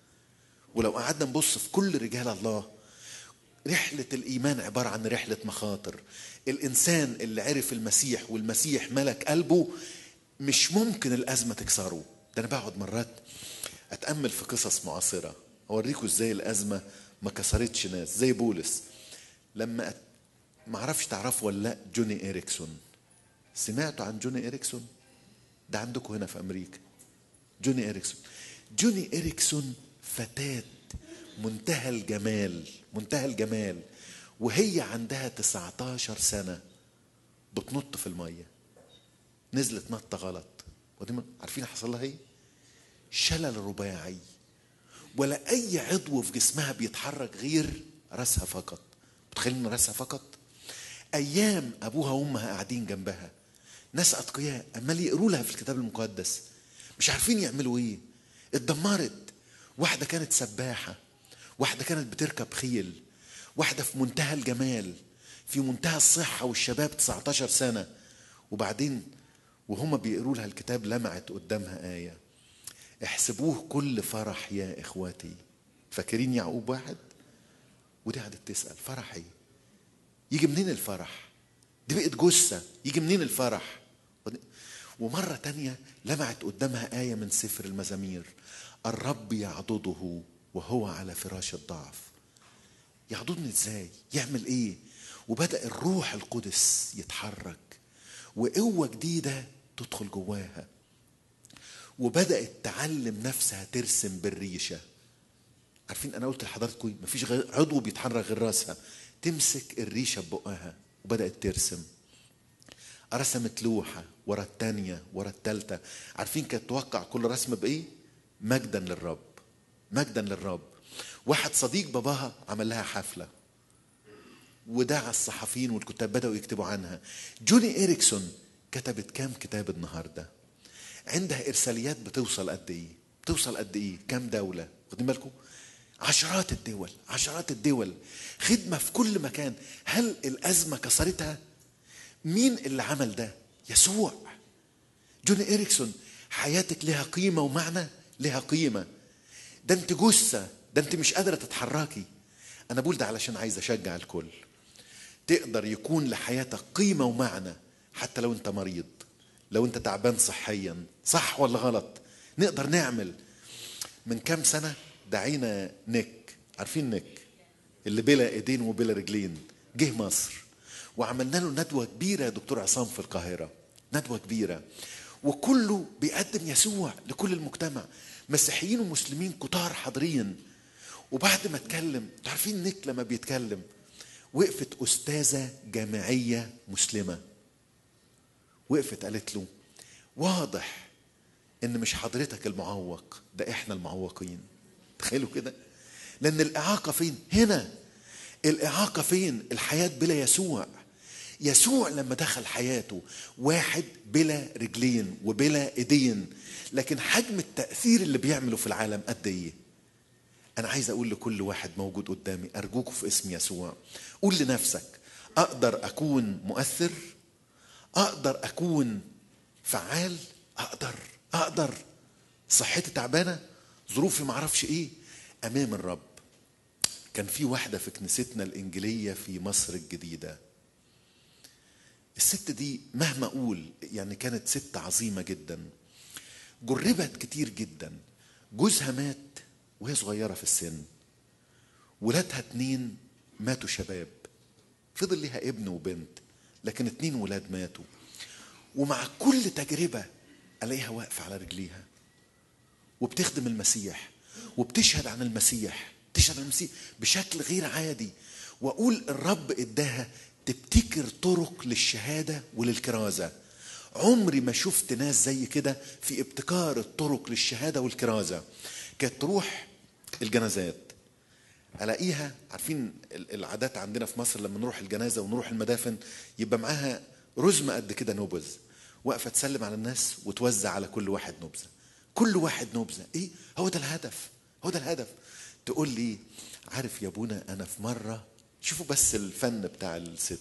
ولو قعدنا نبص في كل رجال الله رحلة الإيمان عبارة عن رحلة مخاطر الإنسان اللي عرف المسيح والمسيح ملك قلبه مش ممكن الأزمة تكسره ده أنا بقعد مرات أتأمل في قصص معاصرة أوريكم إزاي الأزمة ما كسرتش ناس زي بولس لما أت... ما اعرفش تعرفوا ولا لا جوني إريكسون سمعتوا عن جوني إريكسون ده عندكم هنا في أمريكا جوني إريكسون جوني إريكسون فتاة منتهى الجمال منتهى الجمال وهي عندها 19 سنة بتنط في المية نزلت نطة غلط ودي عارفين حصل لها ايه؟ شلل رباعي ولا أي عضو في جسمها بيتحرك غير راسها فقط متخيلين راسها فقط؟ أيام أبوها وأمها قاعدين جنبها ناس أتقياء عمال يقروا لها في الكتاب المقدس مش عارفين يعملوا إيه اتدمرت واحدة كانت سباحة واحدة كانت بتركب خيل واحدة في منتهى الجمال في منتهى الصحة والشباب 19 سنة وبعدين وهم بيقروا لها الكتاب لمعت قدامها آية احسبوه كل فرح يا إخواتي فاكرين يعقوب واحد ودي قعدت تسأل فرح ايه يجي منين الفرح دي بقت جثة يجي منين الفرح ومرة تانية لمعت قدامها آية من سفر المزامير الرب يعضده وهو على فراش الضعف يعضدني ازاي يعمل ايه وبدأ الروح القدس يتحرك وقوة جديدة تدخل جواها وبدأت تعلم نفسها ترسم بالريشة عارفين أنا قلت لحضراتكم مفيش غير عضو بيتحرك غير راسها تمسك الريشة ببقها وبدأت ترسم رسمت لوحة ورا التانية ورا التالتة عارفين كانت توقع كل رسمة بإيه؟ مجدا للرب مجدا للرب واحد صديق باباها عمل لها حفلة ودعا الصحفيين والكتاب بدأوا يكتبوا عنها جوني إريكسون كتبت كام كتاب النهاردة عندها إرساليات بتوصل قد إيه بتوصل قد إيه كام دولة واخدين بالكم عشرات الدول عشرات الدول خدمة في كل مكان هل الأزمة كسرتها مين اللي عمل ده يسوع جوني إريكسون حياتك لها قيمة ومعنى لها قيمة ده انت جثة ده انت مش قادرة تتحركي أنا بقول ده علشان عايز أشجع الكل تقدر يكون لحياتك قيمة ومعنى حتى لو أنت مريض لو أنت تعبان صحيا صح ولا غلط نقدر نعمل من كام سنة دعينا نيك عارفين نيك اللي بلا ايدين وبلا رجلين جه مصر وعملنا له ندوة كبيرة يا دكتور عصام في القاهرة ندوة كبيرة وكله بيقدم يسوع لكل المجتمع مسيحيين ومسلمين كتار حاضرين وبعد ما اتكلم عارفين نيك لما بيتكلم وقفت أستاذة جامعية مسلمة وقفت قالت له واضح ان مش حضرتك المعوق ده احنا المعوقين تخيلوا كده لان الاعاقه فين هنا الاعاقه فين الحياه بلا يسوع يسوع لما دخل حياته واحد بلا رجلين وبلا ايدين لكن حجم التاثير اللي بيعمله في العالم قد ايه انا عايز اقول لكل واحد موجود قدامي ارجوكوا في اسم يسوع قول لنفسك اقدر اكون مؤثر اقدر اكون فعال اقدر اقدر صحتي تعبانه ظروفي معرفش ايه امام الرب كان في واحدة في كنيستنا الإنجيلية في مصر الجديدة الست دي مهما أقول يعني كانت ست عظيمة جدا جربت كتير جدا جوزها مات وهي صغيرة في السن ولادها اتنين ماتوا شباب فضل ليها ابن وبنت لكن اتنين ولاد ماتوا ومع كل تجربة ألاقيها واقفة على رجليها وبتخدم المسيح وبتشهد عن المسيح تشهد عن المسيح بشكل غير عادي واقول الرب اداها تبتكر طرق للشهاده وللكرازه عمري ما شفت ناس زي كده في ابتكار الطرق للشهاده والكرازه كانت تروح الجنازات الاقيها عارفين ال- العادات عندنا في مصر لما نروح الجنازه ونروح المدافن يبقى معاها رزمه قد كده نبذ واقفه تسلم على الناس وتوزع على كل واحد نبذه كل واحد نبذه ايه هو ده الهدف هو ده الهدف تقول لي عارف يا ابونا انا في مره شوفوا بس الفن بتاع الست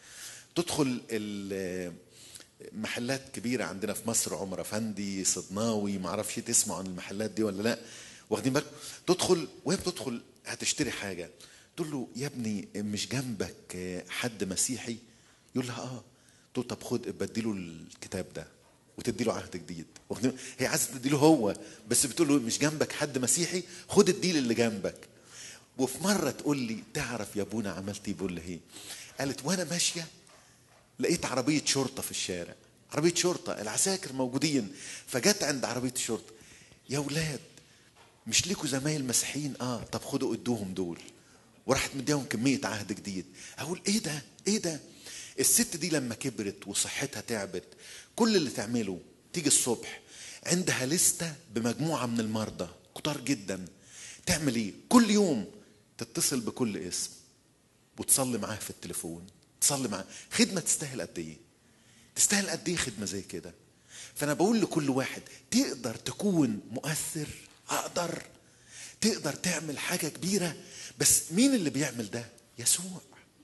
تدخل ال- محلات كبيرة عندنا في مصر عمر أفندي صدناوي معرفش تسمعوا عن المحلات دي ولا لا واخدين بالكم تدخل وهي بتدخل هتشتري حاجة تقول له يا ابني مش جنبك حد مسيحي يقول لها اه تقول طب خد بديله الكتاب ده وتدي له عهد جديد واخدين- هي عايزه تدي له هو بس بتقول له مش جنبك حد مسيحي خد الديل اللي جنبك وفي مره تقول لي تعرف يا ابونا عملت ايه بقول لها ايه قالت وانا ماشيه لقيت عربية شرطة في الشارع عربية شرطة العساكر موجودين فجت عند عربية الشرطة يا ولاد مش ليكوا زمايل مسيحيين اه طب خدوا ادوهم دول وراحت مديهم كمية عهد جديد اقول ايه ده ايه ده الست دي لما كبرت وصحتها تعبت كل اللي تعمله تيجي الصبح عندها لستة بمجموعة من المرضى كتار جدا تعمل ايه كل يوم تتصل بكل اسم وتصلي معاه في التليفون تصلي معاه خدمه تستاهل قد ايه تستاهل قد ايه خدمه زي كده فانا بقول لكل واحد تقدر تكون مؤثر اقدر تقدر تعمل حاجه كبيره بس مين اللي بيعمل ده يسوع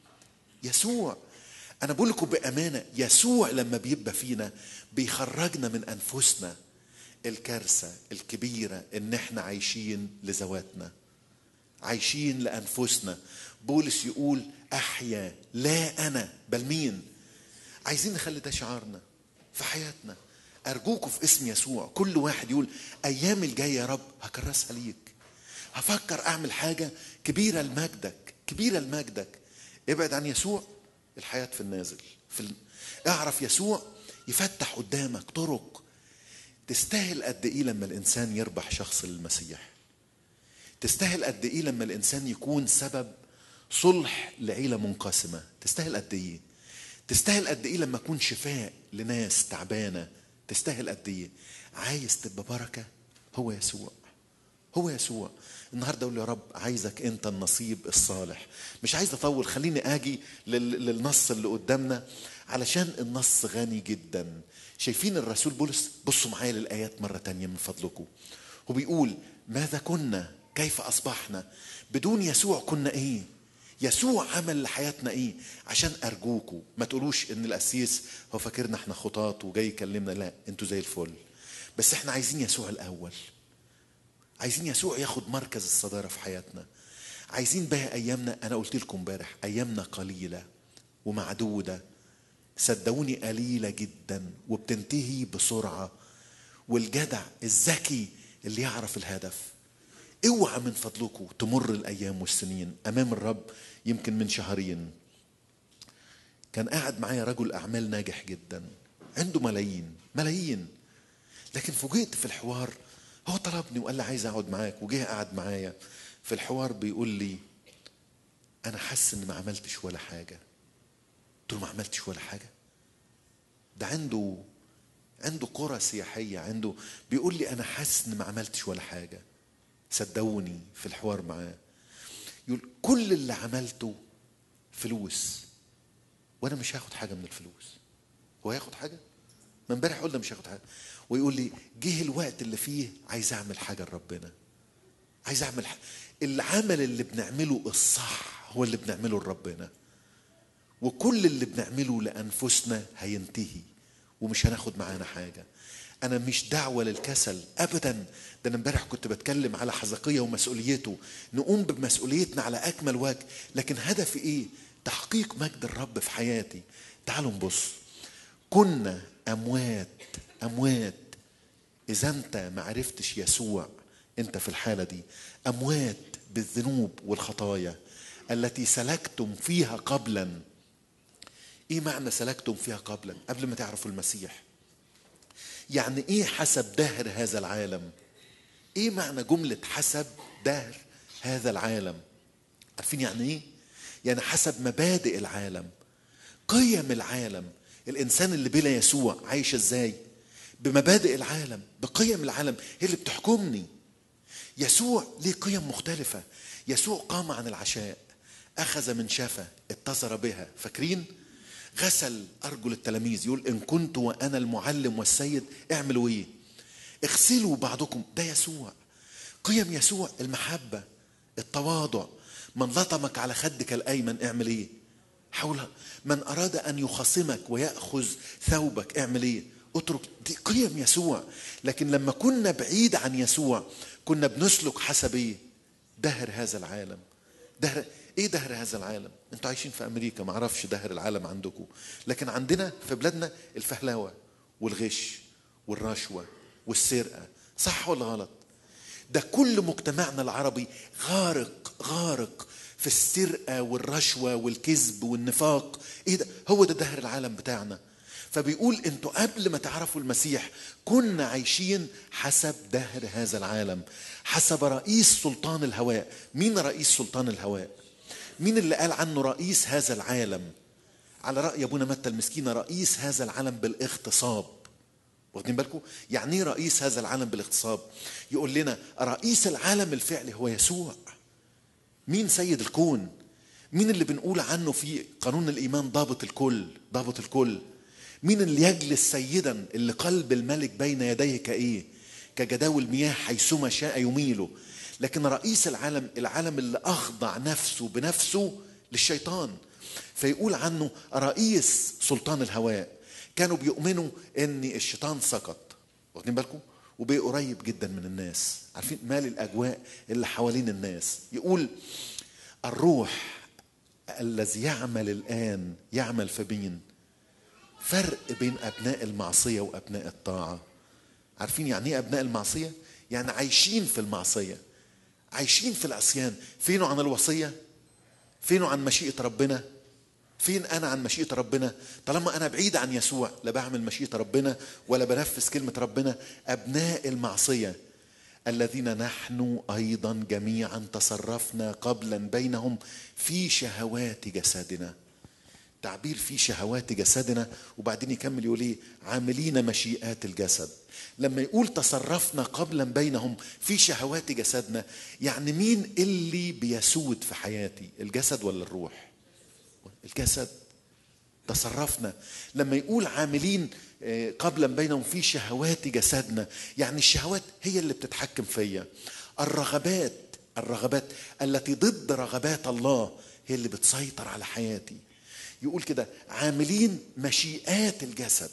يسوع انا بقول لكم بامانه يسوع لما بيبقى فينا بيخرجنا من انفسنا الكارثه الكبيره ان احنا عايشين لذواتنا عايشين لانفسنا بولس يقول احيا لا انا بل مين عايزين نخلي ده شعارنا في حياتنا ارجوكم في اسم يسوع كل واحد يقول ايام الجايه يا رب هكرسها ليك هفكر اعمل حاجه كبيره لمجدك كبيره لمجدك ابعد عن يسوع الحياه في النازل في ال... اعرف يسوع يفتح قدامك طرق تستاهل قد ايه لما الانسان يربح شخص للمسيح تستاهل قد ايه لما الانسان يكون سبب صلح لعيله منقسمه تستاهل قد ايه تستاهل قد ايه لما اكون شفاء لناس تعبانه تستاهل قد ايه عايز تبقى بركه هو يسوع هو يسوع النهارده اقول يا رب عايزك انت النصيب الصالح مش عايز اطول خليني اجي لل- للنص اللي قدامنا علشان النص غني جدا شايفين الرسول بولس بصوا معايا للايات مره تانية من فضلكم هو بيقول ماذا كنا كيف اصبحنا بدون يسوع كنا ايه يسوع عمل لحياتنا ايه عشان ارجوكوا ما تقولوش ان القسيس هو فاكرنا احنا خطاط وجاي يكلمنا لا انتوا زي الفل بس احنا عايزين يسوع الاول عايزين يسوع ياخد مركز الصدارة في حياتنا عايزين بقى أيامنا أنا قلت لكم امبارح أيامنا قليلة ومعدودة صدقوني قليلة جدا وبتنتهي بسرعة والجدع الذكي اللي يعرف الهدف اوعى من فضلكم تمر الأيام والسنين أمام الرب يمكن من شهرين كان قاعد معايا رجل أعمال ناجح جدا عنده ملايين ملايين لكن فوجئت في الحوار هو طلبني وقال لي عايز اقعد معاك وجه قعد معايا في الحوار بيقول لي انا حاسس اني ما عملتش ولا حاجه قلت له ما عملتش ولا حاجه ده عنده عنده قرى سياحيه عنده بيقول لي انا حاسس اني ما عملتش ولا حاجه صدقوني في الحوار معاه يقول كل اللي عملته فلوس وانا مش هاخد حاجه من الفلوس هو هياخد حاجه ما امبارح قلنا مش هاخد حاجه ويقول لي جه الوقت اللي فيه عايز اعمل حاجه لربنا عايز اعمل حاجة. العمل اللي بنعمله الصح هو اللي بنعمله لربنا وكل اللي بنعمله لانفسنا هينتهي ومش هناخد معانا حاجه انا مش دعوه للكسل ابدا ده انا امبارح كنت بتكلم على حزقيه ومسؤوليته نقوم بمسؤوليتنا على اكمل وجه لكن هدفي ايه تحقيق مجد الرب في حياتي تعالوا نبص كنا اموات اموات اذا انت ما عرفتش يسوع انت في الحاله دي اموات بالذنوب والخطايا التي سلكتم فيها قبلا ايه معنى سلكتم فيها قبلا قبل ما تعرفوا المسيح يعني ايه حسب دهر هذا العالم ايه معنى جملة حسب دهر هذا العالم عارفين يعني ايه يعني حسب مبادئ العالم قيم العالم الانسان اللي بلا يسوع عايش ازاي بمبادئ العالم بقيم العالم هي اللي بتحكمني يسوع ليه قيم مختلفة يسوع قام عن العشاء أخذ من شفة اتصر بها فاكرين غسل أرجل التلاميذ يقول إن كنت وأنا المعلم والسيد اعملوا إيه اغسلوا بعضكم ده يسوع قيم يسوع المحبة التواضع من لطمك على خدك الأيمن اعمل إيه حول من أراد أن يخاصمك ويأخذ ثوبك اعمل إيه اترك دي قيم يسوع لكن لما كنا بعيد عن يسوع كنا بنسلك حسب ايه دهر هذا العالم دهر ايه دهر هذا العالم انتوا عايشين في امريكا ما اعرفش دهر العالم عندكم لكن عندنا في بلادنا الفهلوه والغش والرشوه والسرقه صح ولا غلط ده كل مجتمعنا العربي غارق غارق في السرقه والرشوه والكذب والنفاق ايه ده هو ده دهر العالم بتاعنا فبيقول انتوا قبل ما تعرفوا المسيح كنا عايشين حسب دهر هذا العالم حسب رئيس سلطان الهواء مين رئيس سلطان الهواء مين اللي قال عنه رئيس هذا العالم على رأي أبونا متى المسكين رئيس هذا العالم بالاغتصاب واخدين بالكم يعني ايه رئيس هذا العالم بالاغتصاب يقول لنا رئيس العالم الفعلي هو يسوع مين سيد الكون مين اللي بنقول عنه في قانون الإيمان ضابط الكل ضابط الكل مين اللي يجلس سيدا اللي قلب الملك بين يديه كايه كجداول مياه حيثما شاء يميله لكن رئيس العالم العالم اللي اخضع نفسه بنفسه للشيطان فيقول عنه رئيس سلطان الهواء كانوا بيؤمنوا ان الشيطان سقط واخدين بالكم وبقى قريب جدا من الناس عارفين مال الاجواء اللي حوالين الناس يقول الروح الذي يعمل الان يعمل في مين فرق بين ابناء المعصيه وابناء الطاعه عارفين يعني ايه ابناء المعصيه يعني عايشين في المعصيه عايشين في العصيان فينه عن الوصيه فينه عن مشيئه ربنا فين انا عن مشيئه ربنا طالما انا بعيد عن يسوع لا بعمل مشيئه ربنا ولا بنفذ كلمه ربنا ابناء المعصيه الذين نحن ايضا جميعا تصرفنا قبلا بينهم في شهوات جسدنا تعبير في شهوات جسدنا وبعدين يكمل يقول ايه عاملين مشيئات الجسد لما يقول تصرفنا قبلا بينهم في شهوات جسدنا يعني مين اللي بيسود في حياتي الجسد ولا الروح الجسد تصرفنا لما يقول عاملين قبلا بينهم في شهوات جسدنا يعني الشهوات هي اللي بتتحكم فيا الرغبات الرغبات التي ضد رغبات الله هي اللي بتسيطر على حياتي يقول كده عاملين مشيئات الجسد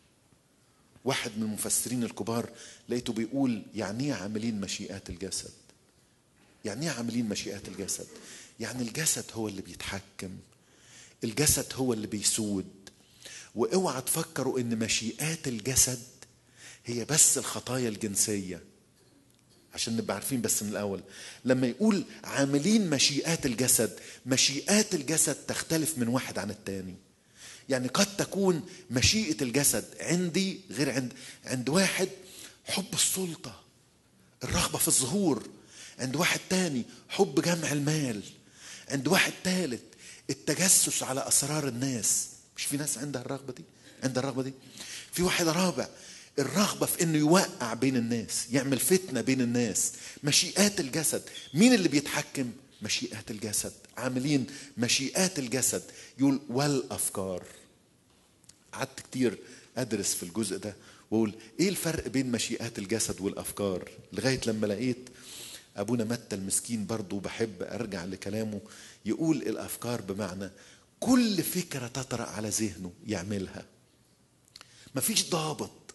واحد من المفسرين الكبار لقيته بيقول يعني ايه عاملين مشيئات الجسد يعني ايه عاملين مشيئات الجسد يعني الجسد هو اللي بيتحكم الجسد هو اللي بيسود واوعى تفكروا ان مشيئات الجسد هي بس الخطايا الجنسيه عشان نبقى عارفين بس من الاول لما يقول عاملين مشيئات الجسد مشيئات الجسد تختلف من واحد عن التاني يعني قد تكون مشيئه الجسد عندي غير عند عند واحد حب السلطه الرغبه في الظهور عند واحد تاني حب جمع المال عند واحد ثالث التجسس على اسرار الناس مش في ناس عندها الرغبه دي عندها الرغبه دي في واحد رابع الرغبه في انه يوقع بين الناس يعمل فتنه بين الناس مشيئات الجسد مين اللي بيتحكم مشيئات الجسد عاملين مشيئات الجسد يقول والافكار قعدت كتير ادرس في الجزء ده واقول ايه الفرق بين مشيئات الجسد والافكار لغايه لما لقيت ابونا متى المسكين برضه بحب ارجع لكلامه يقول الافكار بمعنى كل فكره تطرا على ذهنه يعملها مفيش ضابط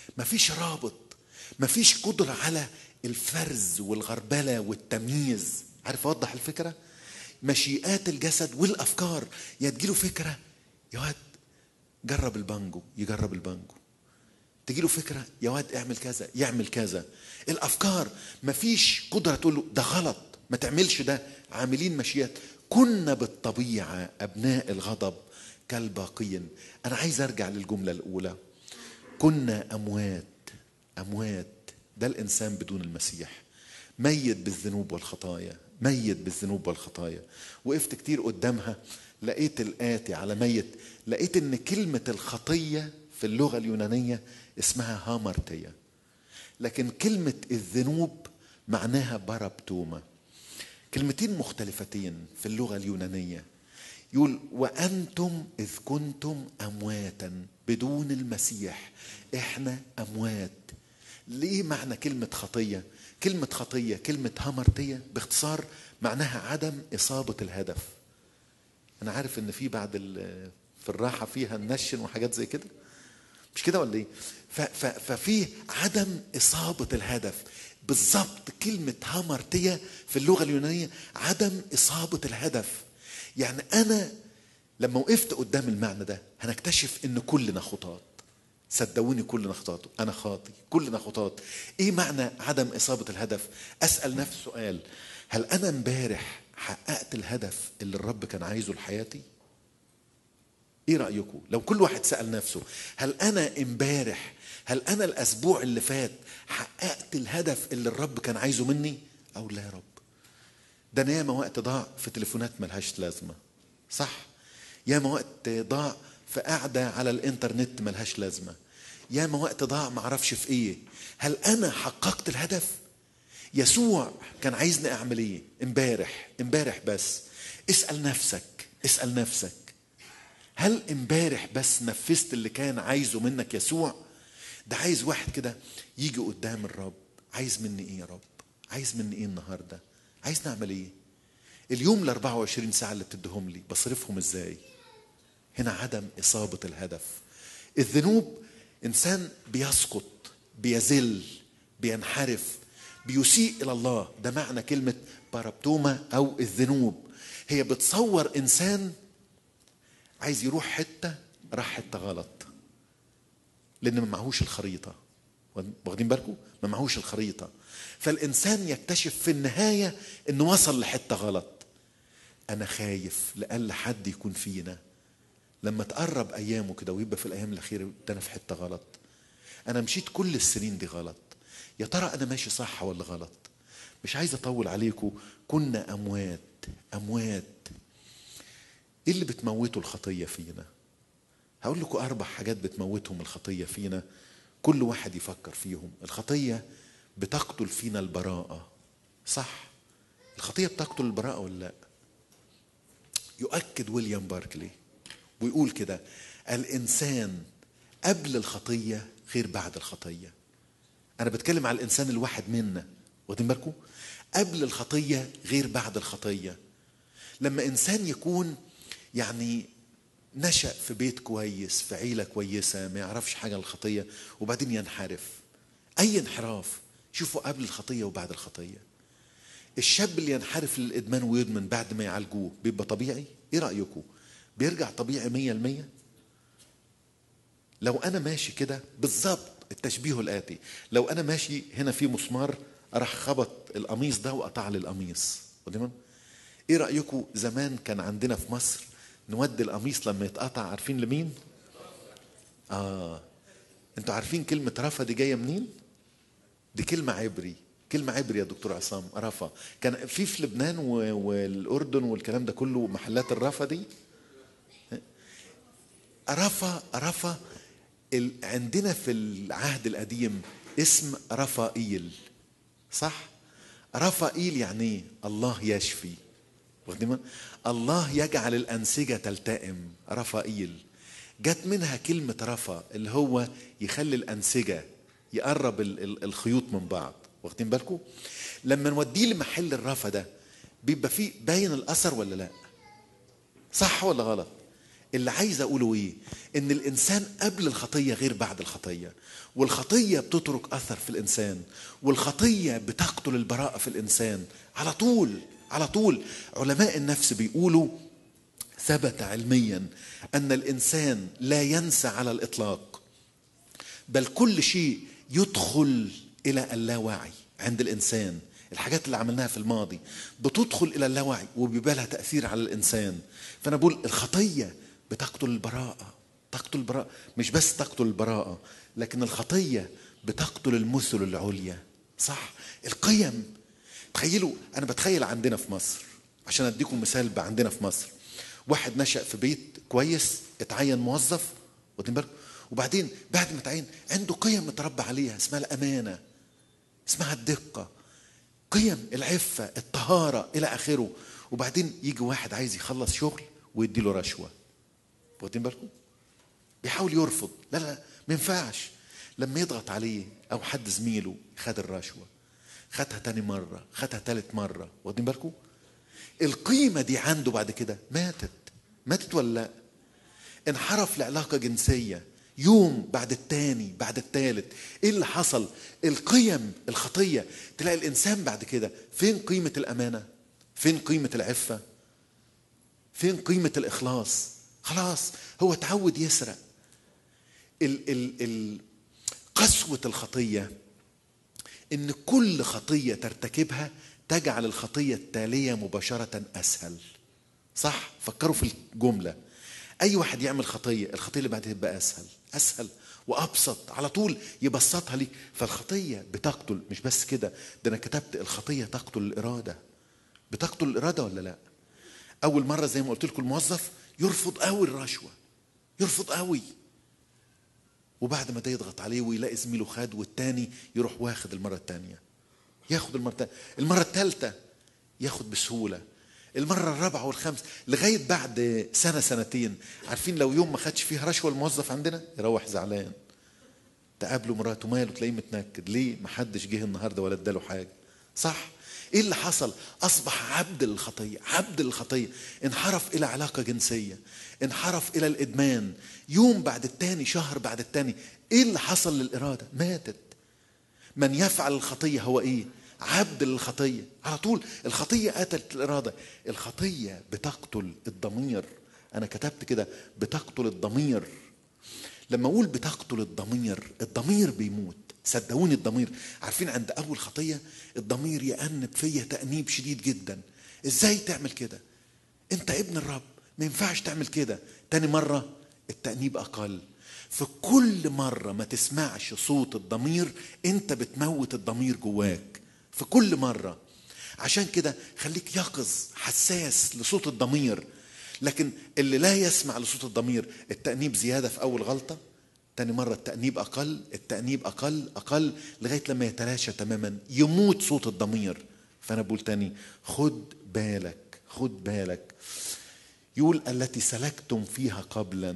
مفيش رابط مفيش قدرة على الفرز والغربلة والتمييز عارف أوضح الفكرة مشيئات الجسد والأفكار يا تجيله فكرة يا واد جرب البانجو يجرب البانجو تجيله فكرة يا واد اعمل كذا يعمل كذا الأفكار مفيش قدرة تقول له ده غلط ما تعملش ده عاملين مشيئات كنا بالطبيعة أبناء الغضب كالباقين أنا عايز أرجع للجملة الأولى كنا أموات أموات ده الإنسان بدون المسيح ميت بالذنوب والخطايا ميت بالذنوب والخطايا وقفت كتير قدامها لقيت الآتي على ميت لقيت إن كلمة الخطية في اللغة اليونانية اسمها هامرتيا لكن كلمة الذنوب معناها بربتوما كلمتين مختلفتين في اللغة اليونانية يقول وأنتم إذ كنتم أمواتا بدون المسيح إحنا أموات ليه معنى كلمة خطية كلمة خطية كلمة همرتية باختصار معناها عدم إصابة الهدف أنا عارف إن في بعد ال- في الراحة فيها النشن وحاجات زي كده مش كده ولا ايه؟ ف- ف- ففي عدم اصابه الهدف بالظبط كلمه هامرتيه في اللغه اليونانيه عدم اصابه الهدف يعني انا لما وقفت قدام المعنى ده هنكتشف ان كلنا خطاط صدقوني كلنا خطاط انا خاطي كلنا خطاط ايه معنى عدم اصابه الهدف اسال نفسي سؤال هل انا امبارح حققت الهدف اللي الرب كان عايزه لحياتي ايه رايكم لو كل واحد سال نفسه هل انا امبارح هل انا الاسبوع اللي فات حققت الهدف اللي الرب كان عايزه مني او لا يا رب ده انا ياما وقت ضاع في تليفونات ملهاش لازمه صح ياما وقت ضاع في قعده على الانترنت ملهاش لازمه ياما وقت ضاع معرفش في ايه هل انا حققت الهدف يسوع كان عايزني اعمل ايه امبارح امبارح بس اسال نفسك اسال نفسك هل امبارح بس نفذت اللي كان عايزه منك يسوع ده عايز واحد كده يجي قدام الرب عايز مني ايه يا رب عايز مني ايه النهارده عايز نعمل ايه اليوم ال 24 ساعه اللي بتديهم لي بصرفهم ازاي هنا عدم اصابه الهدف الذنوب انسان بيسقط بيزل بينحرف بيسيء الى الله ده معنى كلمه بارابتوما او الذنوب هي بتصور انسان عايز يروح حته راح حته غلط لان ما معهوش الخريطه واخدين بالكم ما معهوش الخريطه فالانسان يكتشف في النهايه انه وصل لحته غلط انا خايف لألا حد يكون فينا لما تقرب ايامه كده ويبقى في الايام الاخيره ده انا في حته غلط انا مشيت كل السنين دي غلط يا ترى انا ماشي صح ولا غلط مش عايز اطول عليكم كنا اموات اموات ايه اللي بتموته الخطيه فينا هقول لكم اربع حاجات بتموتهم الخطيه فينا كل واحد يفكر فيهم الخطيه بتقتل فينا البراءه صح الخطيه بتقتل البراءه ولا لا يؤكد ويليام باركلي ويقول كده الانسان قبل الخطيه غير بعد الخطيه انا بتكلم على الانسان الواحد منا واخدين بالكم قبل الخطيه غير بعد الخطيه لما انسان يكون يعني نشأ في بيت كويس في عيلة كويسة ما يعرفش حاجة عن الخطية وبعدين ينحرف أي انحراف شوفوا قبل الخطية وبعد الخطية الشاب اللي ينحرف للإدمان ويدمن بعد ما يعالجوه بيبقى طبيعي إيه رأيكم بيرجع طبيعي مية المية لو أنا ماشي كده بالظبط التشبيه الآتي لو أنا ماشي هنا في مسمار راح خبط القميص ده وقطع لي القميص واخدين بالكم؟ ايه رايكم زمان كان عندنا في مصر نودي القميص لما يتقطع عارفين لمين اه انتوا عارفين كلمه رفا دي جايه منين دي كلمه عبري كلمة عبري يا دكتور عصام رفا كان في في لبنان و- والأردن والكلام ده كله محلات الرفا دي رفا رفا ال- عندنا في العهد القديم اسم رفائيل صح رفائيل يعني ايه الله يشفي واخدين بالك؟ الله يجعل الأنسجة تلتئم رفائيل جت منها كلمة رفا اللي هو يخلي الأنسجة يقرب ال- ال- الخيوط من بعض واخدين بالكم لما نوديه لمحل الرفا ده بيبقى فيه باين الأثر ولا لا صح ولا غلط اللي عايز اقوله ايه ان الانسان قبل الخطيه غير بعد الخطيه والخطيه بتترك اثر في الانسان والخطيه بتقتل البراءه في الانسان على طول على طول علماء النفس بيقولوا ثبت علميا ان الانسان لا ينسى على الاطلاق بل كل شيء يدخل الى اللاوعي عند الانسان الحاجات اللي عملناها في الماضي بتدخل الى اللاوعي وبيبقى لها تاثير على الانسان فانا بقول الخطيه بتقتل البراءه تقتل البراءه مش بس تقتل البراءه لكن الخطيه بتقتل المثل العليا صح القيم تخيلوا انا بتخيل عندنا في مصر عشان اديكم مثال بقى عندنا في مصر واحد نشأ في بيت كويس اتعين موظف واخدين بالكم وبعدين بعد ما اتعين عنده قيم متربى عليها اسمها الامانه اسمها الدقه قيم العفه الطهاره الى اخره وبعدين يجي واحد عايز يخلص شغل ويدي له رشوه واخدين بالكم بيحاول يرفض لا لا ما ينفعش لما يضغط عليه او حد زميله خد الرشوه خدها تاني مره خدها تالت مره واخدين بالكم القيمه دي عنده بعد كده ماتت ماتت ولا لا انحرف لعلاقه جنسيه يوم بعد التاني بعد التالت ايه اللي حصل القيم الخطيه تلاقي الانسان بعد كده فين قيمه الامانه فين قيمه العفه فين قيمه الاخلاص خلاص هو اتعود يسرق ال ال ال قسوه الخطيه ان كل خطيه ترتكبها تجعل الخطيه التاليه مباشره اسهل صح فكروا في الجمله اي واحد يعمل خطيه الخطيه اللي بعدها تبقى اسهل اسهل وابسط على طول يبسطها ليك فالخطيه بتقتل مش بس كده ده انا كتبت الخطيه تقتل الاراده بتقتل الاراده ولا لا اول مره زي ما قلت لكم الموظف يرفض قوي الرشوه يرفض قوي وبعد ما ده يضغط عليه ويلاقي زميله خد والتاني يروح واخد المره التانيه ياخد المره التانية المره الثالثه ياخد بسهوله المرة الرابعة والخامسة لغاية بعد سنة سنتين عارفين لو يوم ما خدش فيها رشوة الموظف عندنا يروح زعلان تقابله مراته ماله تلاقيه متنكد ليه ما حدش جه النهاردة ولا اداله حاجة صح ايه اللي حصل اصبح عبد للخطية عبد للخطية انحرف الى علاقة جنسية انحرف الى الادمان يوم بعد التاني شهر بعد التاني ايه اللي حصل للارادة ماتت من يفعل الخطية هو ايه عبد للخطية على طول الخطية قتلت الإرادة الخطية بتقتل الضمير أنا كتبت كده بتقتل الضمير لما أقول بتقتل الضمير الضمير بيموت صدقوني الضمير عارفين عند أول خطية الضمير يأنب فيا تأنيب شديد جدا إزاي تعمل كده أنت ابن الرب ما ينفعش تعمل كده تاني مرة التأنيب أقل في كل مرة ما تسمعش صوت الضمير أنت بتموت الضمير جواك في كل مرة عشان كده خليك يقظ حساس لصوت الضمير لكن اللي لا يسمع لصوت الضمير التأنيب زيادة في أول غلطة تاني مرة التأنيب أقل التأنيب أقل أقل لغاية لما يتلاشى تماما يموت صوت الضمير فأنا بقول تاني خد بالك خد بالك يقول التي سلكتم فيها قبلا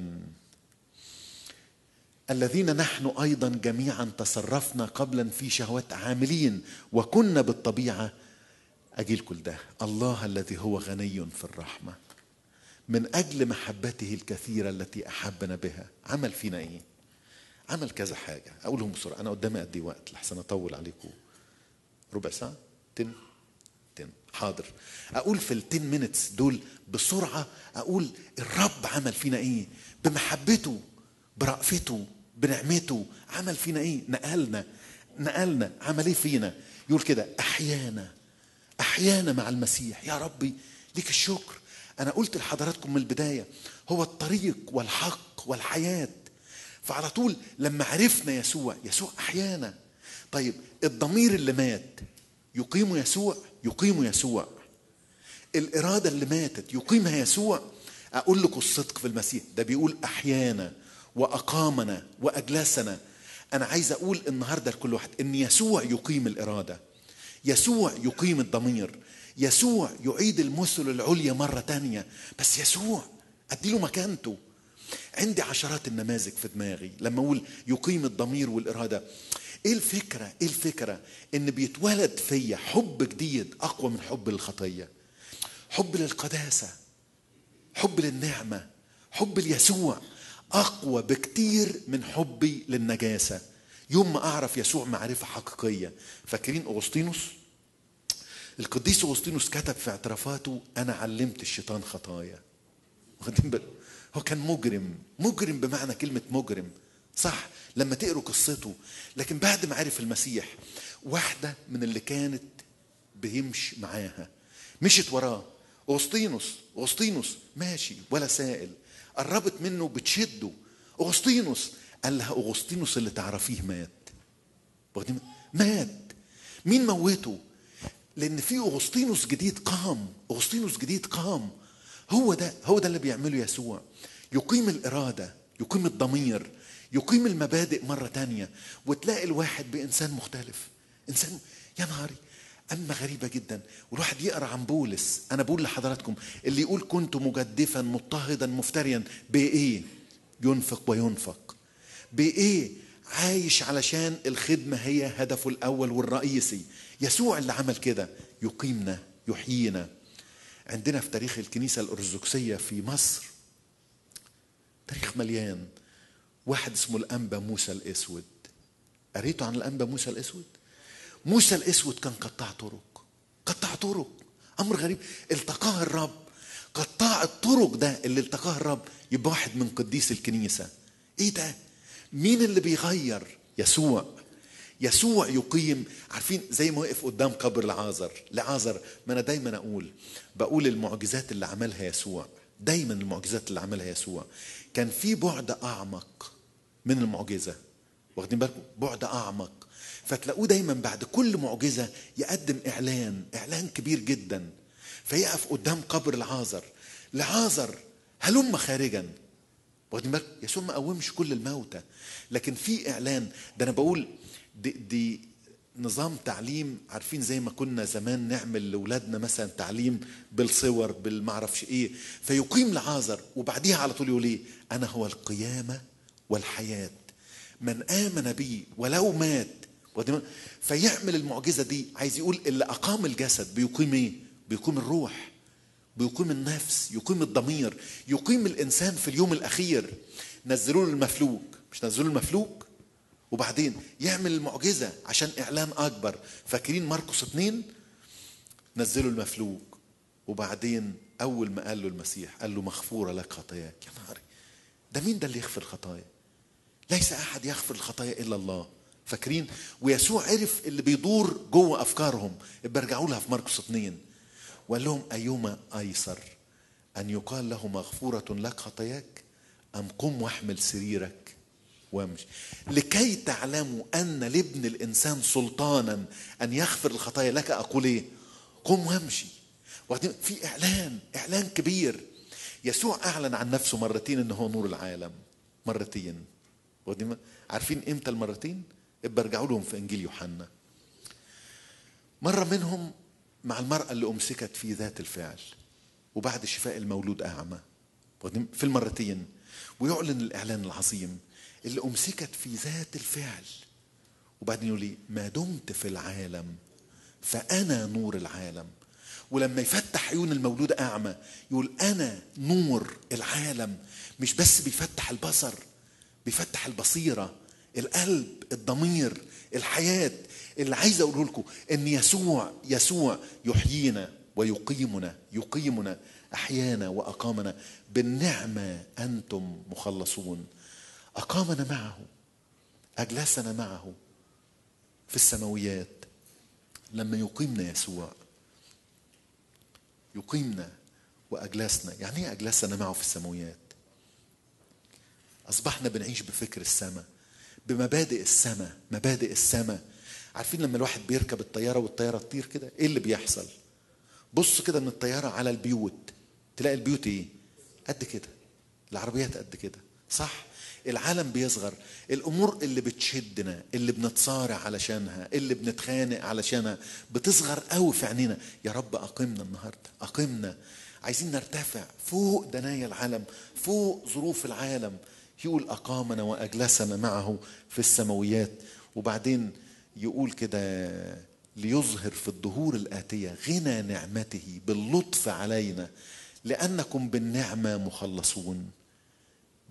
الذين نحن ايضا جميعا تصرفنا قبلا في شهوات عاملين وكنا بالطبيعه اجيل كل ده الله الذي هو غني في الرحمه من اجل محبته الكثيره التي احبنا بها عمل فينا ايه عمل كذا حاجه اقولهم بسرعه انا قدامي قد ايه وقت لحسن اطول عليكم ربع ساعه تن تن حاضر اقول في التن مينتس دول بسرعه اقول الرب عمل فينا ايه بمحبته برأفته بنعمته عمل فينا ايه نقلنا نقلنا عمل ايه فينا يقول كده احيانا احيانا مع المسيح يا ربي ليك الشكر انا قلت لحضراتكم من البدايه هو الطريق والحق والحياه فعلى طول لما عرفنا يسوع يسوع احيانا طيب الضمير اللي مات يقيم يسوع يقيم يسوع الاراده اللي ماتت يقيمها يسوع اقول لكم الصدق في المسيح ده بيقول احيانا واقامنا واجلسنا انا عايز اقول النهارده لكل واحد ان يسوع يقيم الاراده يسوع يقيم الضمير يسوع يعيد المثل العليا مرة تانية بس يسوع أديله مكانته عندي عشرات النماذج في دماغي لما أقول يقيم الضمير والإرادة إيه الفكرة إيه الفكرة إن بيتولد فيا حب جديد أقوى من حب الخطية حب للقداسة حب للنعمة حب ليسوع اقوى بكتير من حبي للنجاسه يوم ما اعرف يسوع معرفه حقيقيه فاكرين اغسطينوس القديس اغسطينوس كتب في اعترافاته انا علمت الشيطان خطايا واخدين بالكم هو كان مجرم مجرم بمعنى كلمه مجرم صح لما تقروا قصته لكن بعد ما عرف المسيح واحده من اللي كانت بيمشي معاها مشت وراه اغسطينوس اغسطينوس ماشي ولا سائل قربت منه بتشده اغسطينوس قال لها اغسطينوس اللي تعرفيه مات واخدين مات مين موته لان في اغسطينوس جديد قام اغسطينوس جديد قام هو ده هو ده اللي بيعمله يسوع يقيم الاراده يقيم الضمير يقيم المبادئ مره تانية وتلاقي الواحد بانسان مختلف انسان يا نهاري أما غريبة جدا والواحد يقرأ عن بولس أنا بقول لحضراتكم اللي يقول كنت مجدفا مضطهدا مفتريا بإيه ينفق وينفق بإيه عايش علشان الخدمة هي هدفه الأول والرئيسي يسوع اللي عمل كده يقيمنا يحيينا عندنا في تاريخ الكنيسة الأرثوذكسية في مصر تاريخ مليان واحد اسمه الأنبا موسى الأسود قريتوا عن الأنبا موسى الأسود موسى الأسود كان قطاع طرق قطاع طرق أمر غريب التقاه الرب قطاع الطرق ده اللي التقاه الرب يبقى واحد من قديس الكنيسة إيه ده مين اللي بيغير يسوع يسوع يقيم عارفين زي ما وقف قدام قبر لعازر لعازر ما انا دايما اقول بقول المعجزات اللي عملها يسوع دايما المعجزات اللي عملها يسوع كان في بعد اعمق من المعجزه واخدين بالكم بعد اعمق فتلاقوه دايما بعد كل معجزه يقدم اعلان اعلان كبير جدا فيقف قدام قبر العازر لعازر هلم خارجا واخدين بالك يسوع ما قومش كل الموتى لكن في اعلان ده انا بقول دي, دي نظام تعليم عارفين زي ما كنا زمان نعمل لاولادنا مثلا تعليم بالصور بالمعرفش ايه فيقيم لعازر وبعديها على طول يقول ايه انا هو القيامه والحياه من امن بي ولو مات فيعمل المعجزه دي عايز يقول اللي اقام الجسد بيقيم ايه بيقيم الروح بيقيم النفس يقيم الضمير يقيم الانسان في اليوم الاخير نزلوا له المفلوج مش نزلوا المفلوج وبعدين يعمل المعجزه عشان اعلان اكبر فاكرين مرقس اتنين نزلوا المفلوج وبعدين اول ما قال له المسيح قال له مغفوره لك خطاياك يا نهاري ده مين ده اللي يغفر الخطايا ليس احد يغفر الخطايا الا الله فاكرين ويسوع عرف اللي بيدور جوه افكارهم برجعوا لها في مرقس اتنين وقال لهم أيما أيسر أن يقال له مغفورة لك خطاياك أم قم واحمل سريرك وامشي لكي تعلموا أن لابن الإنسان سلطانا أن يغفر الخطايا لك أقول إيه قم وامشي في إعلان إعلان كبير يسوع أعلن عن نفسه مرتين أنه هو نور العالم مرتين عارفين إمتى المرتين؟ ابقى ارجعوا لهم في إنجيل يوحنا مرة منهم مع المرأة اللي أمسكت في ذات الفعل وبعد شفاء المولود أعمى في المرتين ويعلن الإعلان العظيم اللي أمسكت في ذات الفعل وبعدين يقول لي ما دمت في العالم فأنا نور العالم ولما يفتح عيون المولود أعمى يقول أنا نور العالم مش بس بيفتح البصر بيفتح البصيرة القلب الضمير الحياة اللي عايز اقوله لكم ان يسوع يسوع يحيينا ويقيمنا يقيمنا احيانا واقامنا بالنعمه انتم مخلصون اقامنا معه اجلسنا معه في السماويات لما يقيمنا يسوع يقيمنا واجلسنا يعني ايه اجلسنا معه في السماويات اصبحنا بنعيش بفكر السماء بمبادئ السماء مبادئ السماء عارفين لما الواحد بيركب الطياره والطياره تطير كده ايه اللي بيحصل بص كده من الطياره على البيوت تلاقي البيوت ايه قد كده العربيات قد كده صح العالم بيصغر الامور اللي بتشدنا اللي بنتصارع علشانها اللي بنتخانق علشانها بتصغر قوي في عينينا يا رب اقمنا النهارده اقمنا عايزين نرتفع فوق دنايا العالم فوق ظروف العالم يقول اقامنا واجلسنا معه في السماويات وبعدين يقول كده ليظهر في الدهور الآتية غنى نعمته باللطف علينا لأنكم بالنعمة مخلصون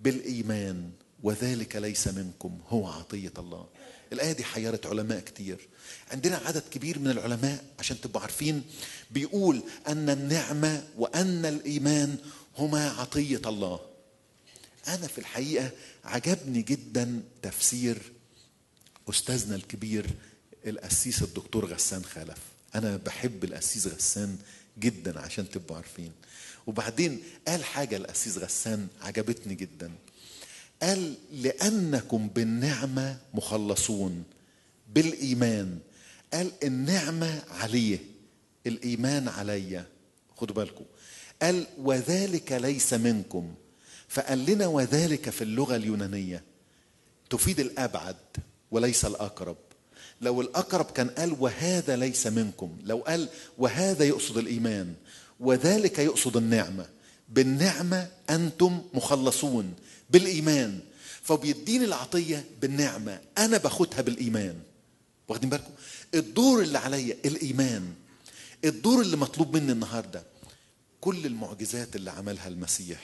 بالايمان وذلك ليس منكم هو عطيه الله الايه دي حيرت علماء كتير عندنا عدد كبير من العلماء عشان تبقوا عارفين بيقول ان النعمه وان الايمان هما عطيه الله انا في الحقيقه عجبني جدا تفسير استاذنا الكبير القسيس الدكتور غسان خلف انا بحب القسيس غسان جدا عشان تبقوا عارفين وبعدين قال حاجه القسيس غسان عجبتني جدا قال لانكم بالنعمه مخلصون بالايمان قال النعمه عليه الايمان عليا خدوا بالكم قال وذلك ليس منكم فقال لنا وذلك في اللغه اليونانيه تفيد الابعد وليس الاقرب لو الاقرب كان قال وهذا ليس منكم لو قال وهذا يقصد الايمان وذلك يقصد النعمه بالنعمه انتم مخلصون بالايمان فبيديني العطيه بالنعمه انا باخدها بالايمان واخدين بالكم الدور اللي عليا الايمان الدور اللي مطلوب مني النهارده كل المعجزات اللي عملها المسيح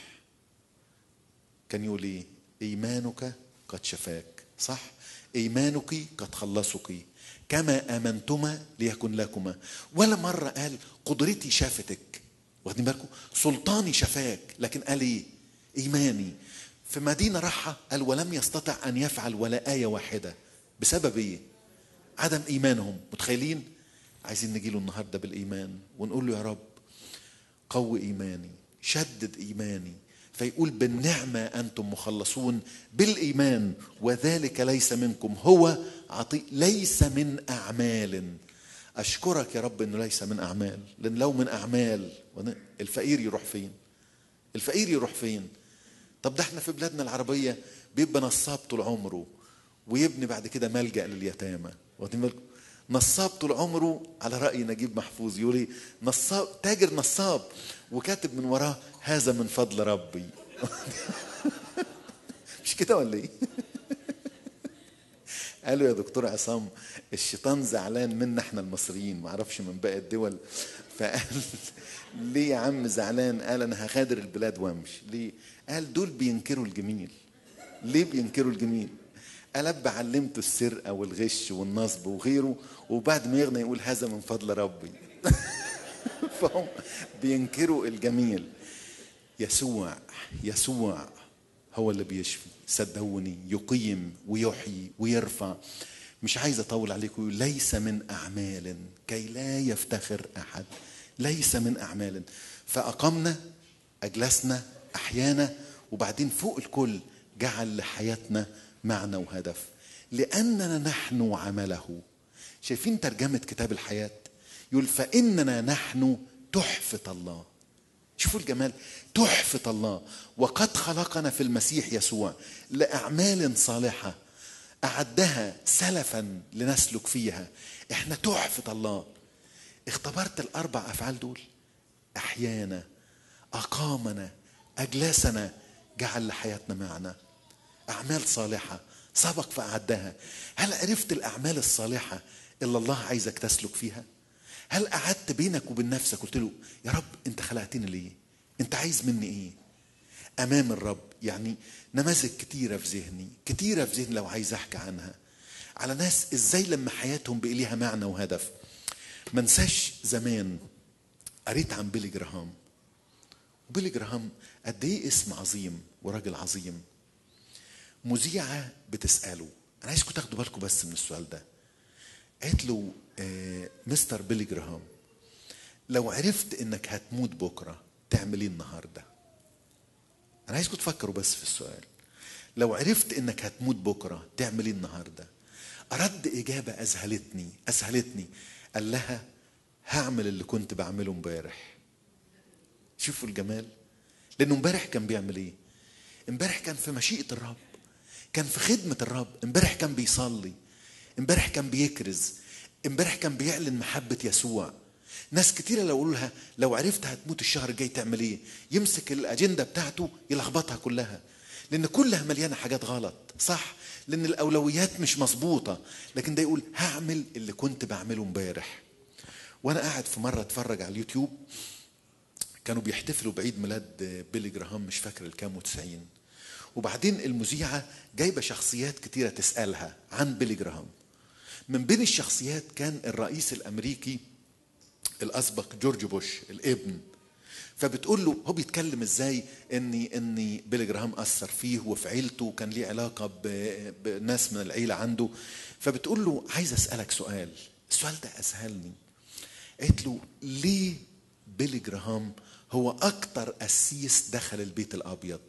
كان يقول ايه ايمانك قد شفاك صح ايمانك قد خلصك كما امنتما ليكن لكما ولا مره قال قدرتي شافتك واخدين بالكم سلطاني شفاك لكن قال ايه ايماني في مدينه راحه قال ولم يستطع ان يفعل ولا ايه واحده بسبب ايه عدم ايمانهم متخيلين عايزين نجي له النهارده بالايمان ونقول له يا رب قوي ايماني شدد ايماني فيقول بالنعمه انتم مخلصون بالايمان وذلك ليس منكم هو عطي ليس من اعمال اشكرك يا رب انه ليس من اعمال لان لو من اعمال الفقير يروح فين الفقير يروح فين طب ده احنا في بلادنا العربيه بيبقى نصاب طول عمره ويبني بعد كده ملجا لليتامى واخدين بالكم نصاب طول عمره على راي نجيب محفوظ يقول ايه نصاب تاجر نصاب وكاتب من وراه هذا من فضل ربي مش كده ولا ايه قالوا يا دكتور عصام الشيطان زعلان منا احنا المصريين ما اعرفش من باقي الدول فقال ليه يا عم زعلان قال انا هغادر البلاد وامشي ليه قال دول بينكروا الجميل ليه بينكروا الجميل قال اب علمته السرقه والغش والنصب وغيره وبعد ما يغنى يقول هذا من فضل ربي فهم بينكروا الجميل يسوع يسوع هو اللي بيشفي صدقوني يقيم ويحيي ويرفع مش عايز اطول عليكم ليس من اعمال كي لا يفتخر احد ليس من اعمال فاقمنا اجلسنا احيانا وبعدين فوق الكل جعل لحياتنا معنى وهدف لاننا نحن عمله شايفين ترجمه كتاب الحياه يقول فاننا نحن تحفه الله شوفوا الجمال تحفه الله وقد خلقنا في المسيح يسوع لاعمال صالحه اعدها سلفا لنسلك فيها احنا تحفه الله اختبرت الاربع افعال دول احيانا اقامنا اجلسنا جعل لحياتنا معنى اعمال صالحه سبق فاعدها هل عرفت الاعمال الصالحه اللي الله عايزك تسلك فيها هل قعدت بينك وبين نفسك قلت له يا رب انت خلقتني ليه انت عايز مني ايه امام الرب يعني نماذج كتيره في ذهني كتيره في ذهني لو عايز احكي عنها على ناس ازاي لما حياتهم بقي ليها معنى وهدف ما انساش زمان قريت عن بيلي جراهام وبيلي جراهام قد ايه اسم عظيم وراجل عظيم مذيعه بتساله انا عايزكم تاخدوا بالكم بس من السؤال ده قالت له آه مستر بيلي جراهام لو عرفت انك هتموت بكره تعمل ايه النهارده انا عايزكم تفكروا بس في السؤال لو عرفت انك هتموت بكره تعمل ايه النهارده ارد اجابه اذهلتني اذهلتني قال لها هعمل اللي كنت بعمله امبارح شوفوا الجمال لانه امبارح كان بيعمل ايه امبارح كان في مشيئه الرب كان في خدمه الرب امبارح كان بيصلي امبارح كان بيكرز امبارح كان بيعلن محبه يسوع ناس كتيره لو قالوا لها لو عرفت هتموت الشهر الجاي تعمل ايه يمسك الاجنده بتاعته يلخبطها كلها لان كلها مليانه حاجات غلط صح لان الاولويات مش مظبوطه لكن ده يقول هعمل اللي كنت بعمله امبارح وانا قاعد في مره اتفرج على اليوتيوب كانوا بيحتفلوا بعيد ميلاد بيلي جراهام مش فاكر الكام وتسعين وبعدين المذيعة جايبة شخصيات كتيرة تسألها عن بيلي جراهام من بين الشخصيات كان الرئيس الأمريكي الأسبق جورج بوش الابن فبتقول له هو بيتكلم ازاي اني اني بيلي جراهام اثر فيه وفي عيلته وكان ليه علاقه ب- بناس من العيله عنده فبتقول له عايز اسالك سؤال السؤال ده اسهلني قالت له ليه بيلي جراهام هو اكتر قسيس دخل البيت الابيض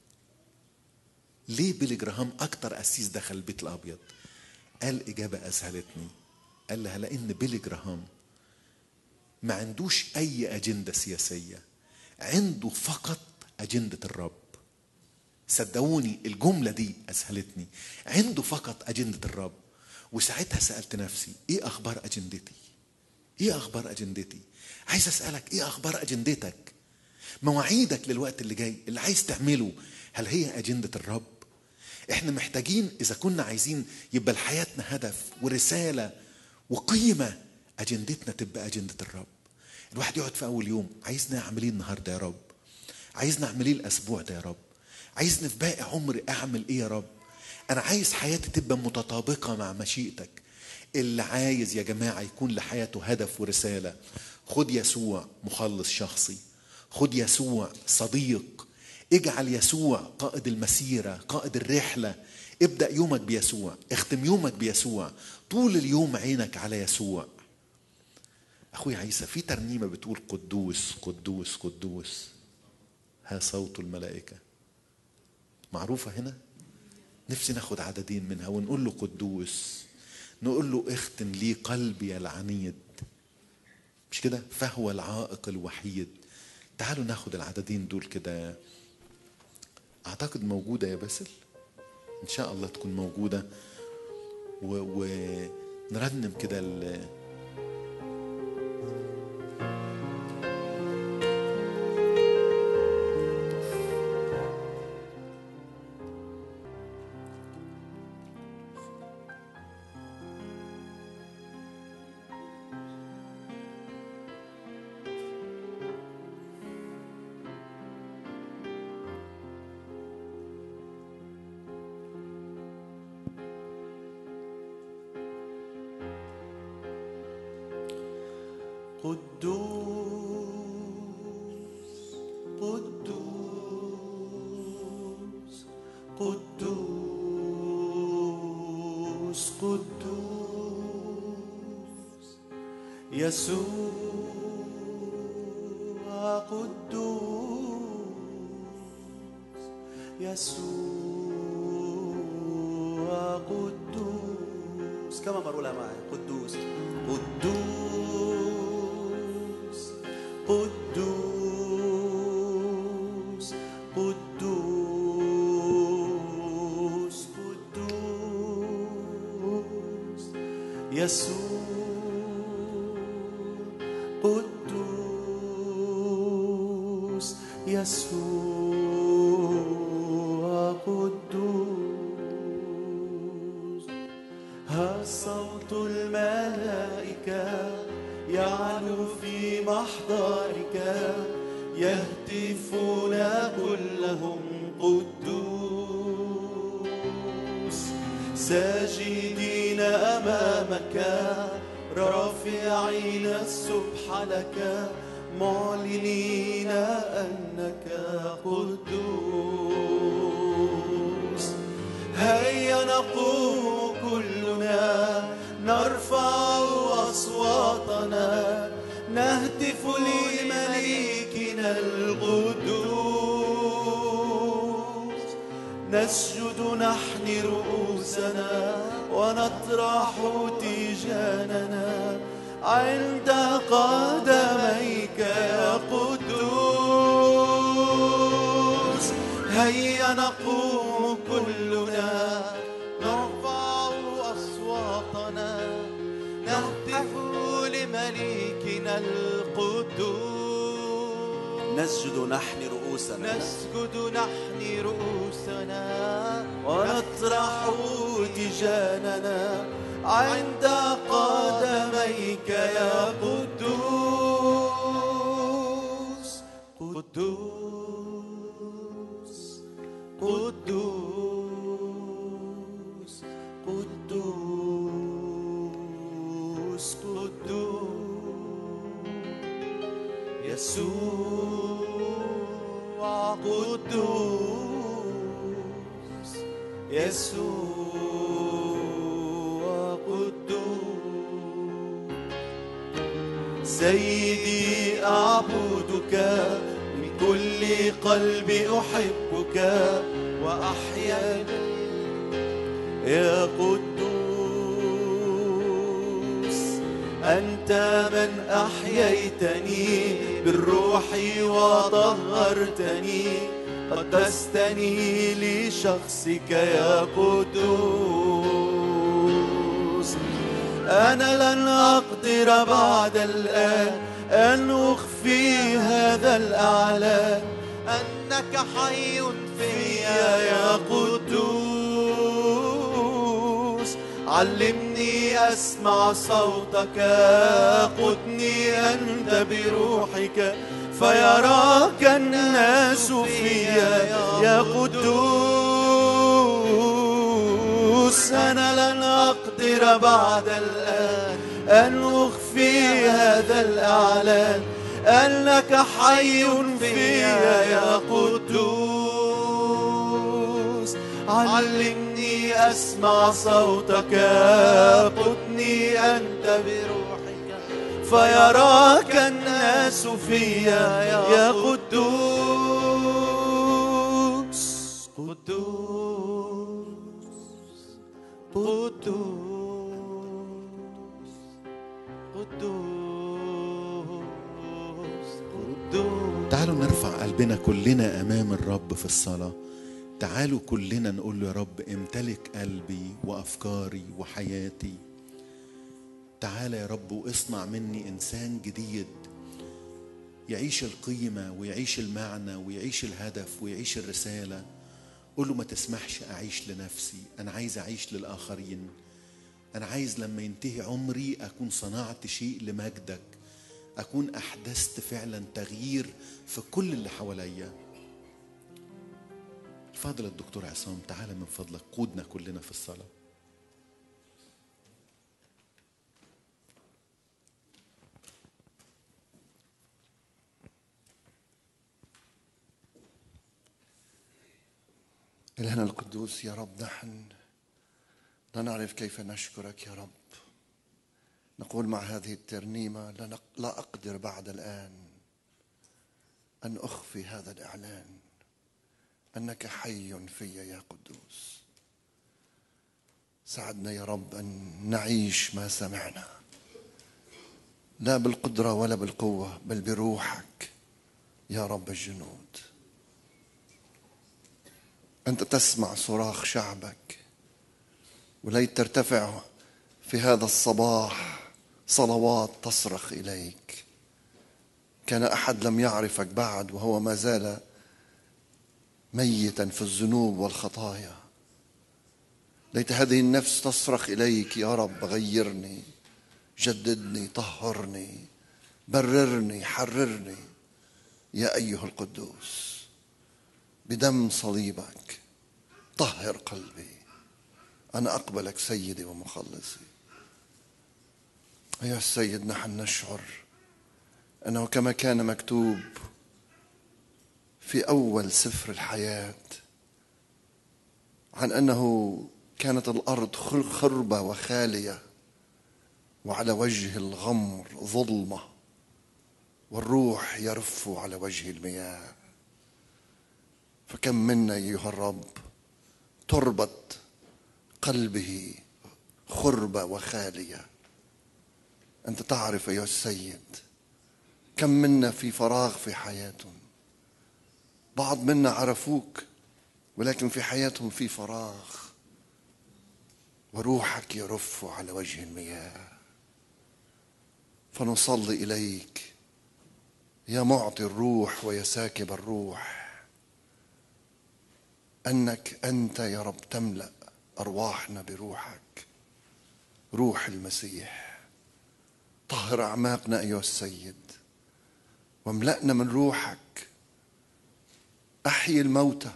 ليه بيلي جراهام اكتر قسيس دخل البيت الابيض قال اجابه اذهلتني قال لها لان بيلي جراهام ما عندوش اي اجنده سياسيه عنده فقط اجنده الرب صدقوني الجمله دي اسهلتني عنده فقط اجنده الرب وساعتها سالت نفسي ايه اخبار اجندتي ايه اخبار اجندتي عايز اسالك ايه اخبار اجندتك مواعيدك للوقت اللي جاي اللي عايز تعمله هل هي اجنده الرب احنا محتاجين اذا كنا عايزين يبقى لحياتنا هدف ورساله وقيمه اجندتنا تبقى اجنده الرب الواحد يقعد في اول يوم عايزنا اعمل ايه النهارده يا رب عايزنا اعمل ايه الاسبوع ده يا رب عايزني في باقي عمري اعمل ايه يا رب انا عايز حياتي تبقى متطابقه مع مشيئتك اللي عايز يا جماعه يكون لحياته هدف ورساله خد يسوع مخلص شخصي خد يسوع صديق اجعل يسوع قائد المسيره قائد الرحله ابدا يومك بيسوع اختم يومك بيسوع طول اليوم عينك على يسوع اخويا عيسى في ترنيمه بتقول قدوس قدوس قدوس ها صوت الملائكه معروفه هنا نفسي ناخد عددين منها ونقول له قدوس نقول له اختم لي قلبي العنيد مش كده فهو العائق الوحيد تعالوا ناخد العددين دول كده اعتقد موجوده يا باسل ان شاء الله تكون موجوده ونرنم كده ال- قدوس قدوس قدوس قدوس يسوع قدوس يسوع قدوس كما مرة قولها معي قدوس قدوس قدوس قدوس قدوس يسوع قدوس يسوع قدوس ها صوت الملائكة يعلو في محضرك يهتفون كلهم قدوس ساجدين أمامك رافعين السبح لك معلنين أنك قدوس هيا نقوم كلنا نرفع أصواتنا نهتف لمليكنا القدوس نسجد نحن رؤوسنا ونطرح تيجاننا عند قدميك يا قدوس هيا نقوم كلنا نرفع أصواتنا نهتف لمليكنا القدوس نسجد نحن رؤوسنا نسجد نحن رؤوسنا ونطرح تجاننا عند قدميك يا قدوس قدوس قدوس قدوس يسوع قدوس سيدي أعبدك من كل قلبي أحبك وأحيا يا قدوس أنت من أحييتني بالروح وطهرتني قدستني لشخصك يا قدوس أنا لن أقدر بعد الآن أن أخفي هذا الأعلان أنك حي فيا يا قدوس علمني أسمع صوتك قدني أنت بروحك فيراك الناس فيا يا قدوس أنا لن أقدر بعد الآن أن أخفي هذا الإعلان أنك حي فيا يا قدوس علمني أسمع صوتك قدني أنت بروحك فيراك الناس فيا يا قدوس قدوس قدوس قدوس قدوس تعالوا نرفع قلبنا كلنا امام الرب في الصلاه تعالوا كلنا نقول له يا رب امتلك قلبي وافكاري وحياتي تعال يا رب واصنع مني انسان جديد يعيش القيمه ويعيش المعنى ويعيش الهدف ويعيش الرساله قول له ما تسمحش اعيش لنفسي انا عايز اعيش للاخرين انا عايز لما ينتهي عمري اكون صنعت شيء لمجدك اكون احدثت فعلا تغيير في كل اللي حواليا فضل الدكتور عصام تعالى من فضلك قودنا كلنا في الصلاه إلهنا القدوس يا رب نحن لا نعرف كيف نشكرك يا رب نقول مع هذه الترنيمة لا, نق... لا أقدر بعد الآن أن أخفي هذا الإعلان أنك حي في يا قدوس ساعدنا يا رب أن نعيش ما سمعنا لا بالقدرة ولا بالقوة بل بروحك يا رب الجنود أنت تسمع صراخ شعبك وليت ترتفع في هذا الصباح صلوات تصرخ إليك كان أحد لم يعرفك بعد وهو ما زال ميتا في الذنوب والخطايا ليت هذه النفس تصرخ إليك يا رب غيرني جددني طهرني بررني حررني يا أيها القدوس بدم صليبك طهر قلبي أنا أقبلك سيدي ومخلصي أيها السيد نحن نشعر أنه كما كان مكتوب في أول سفر الحياة عن أنه كانت الأرض خربة وخالية وعلى وجه الغمر ظلمة والروح يرف على وجه المياه فكم منا أيها الرب تربط قلبه خربة وخالية أنت تعرف أيها السيد كم منا في فراغ في حياتهم بعض منا عرفوك ولكن في حياتهم في فراغ وروحك يرف على وجه المياه فنصلي إليك يا معطي الروح ويا ساكب الروح انك انت يا رب تملا ارواحنا بروحك روح المسيح طهر اعماقنا ايها السيد واملأنا من روحك احيي الموتى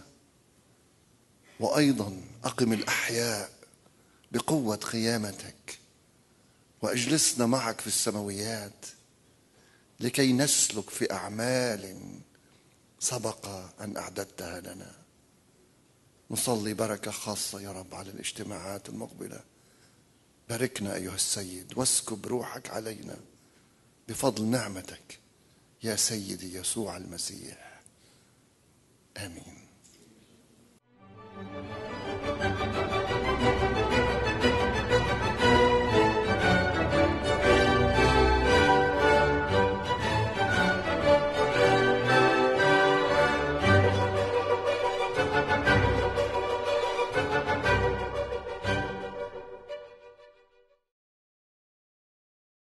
وايضا اقم الاحياء بقوه قيامتك واجلسنا معك في السماويات لكي نسلك في اعمال سبق ان اعددتها لنا نصلي بركه خاصه يا رب على الاجتماعات المقبله باركنا ايها السيد واسكب روحك علينا بفضل نعمتك يا سيدي يسوع المسيح امين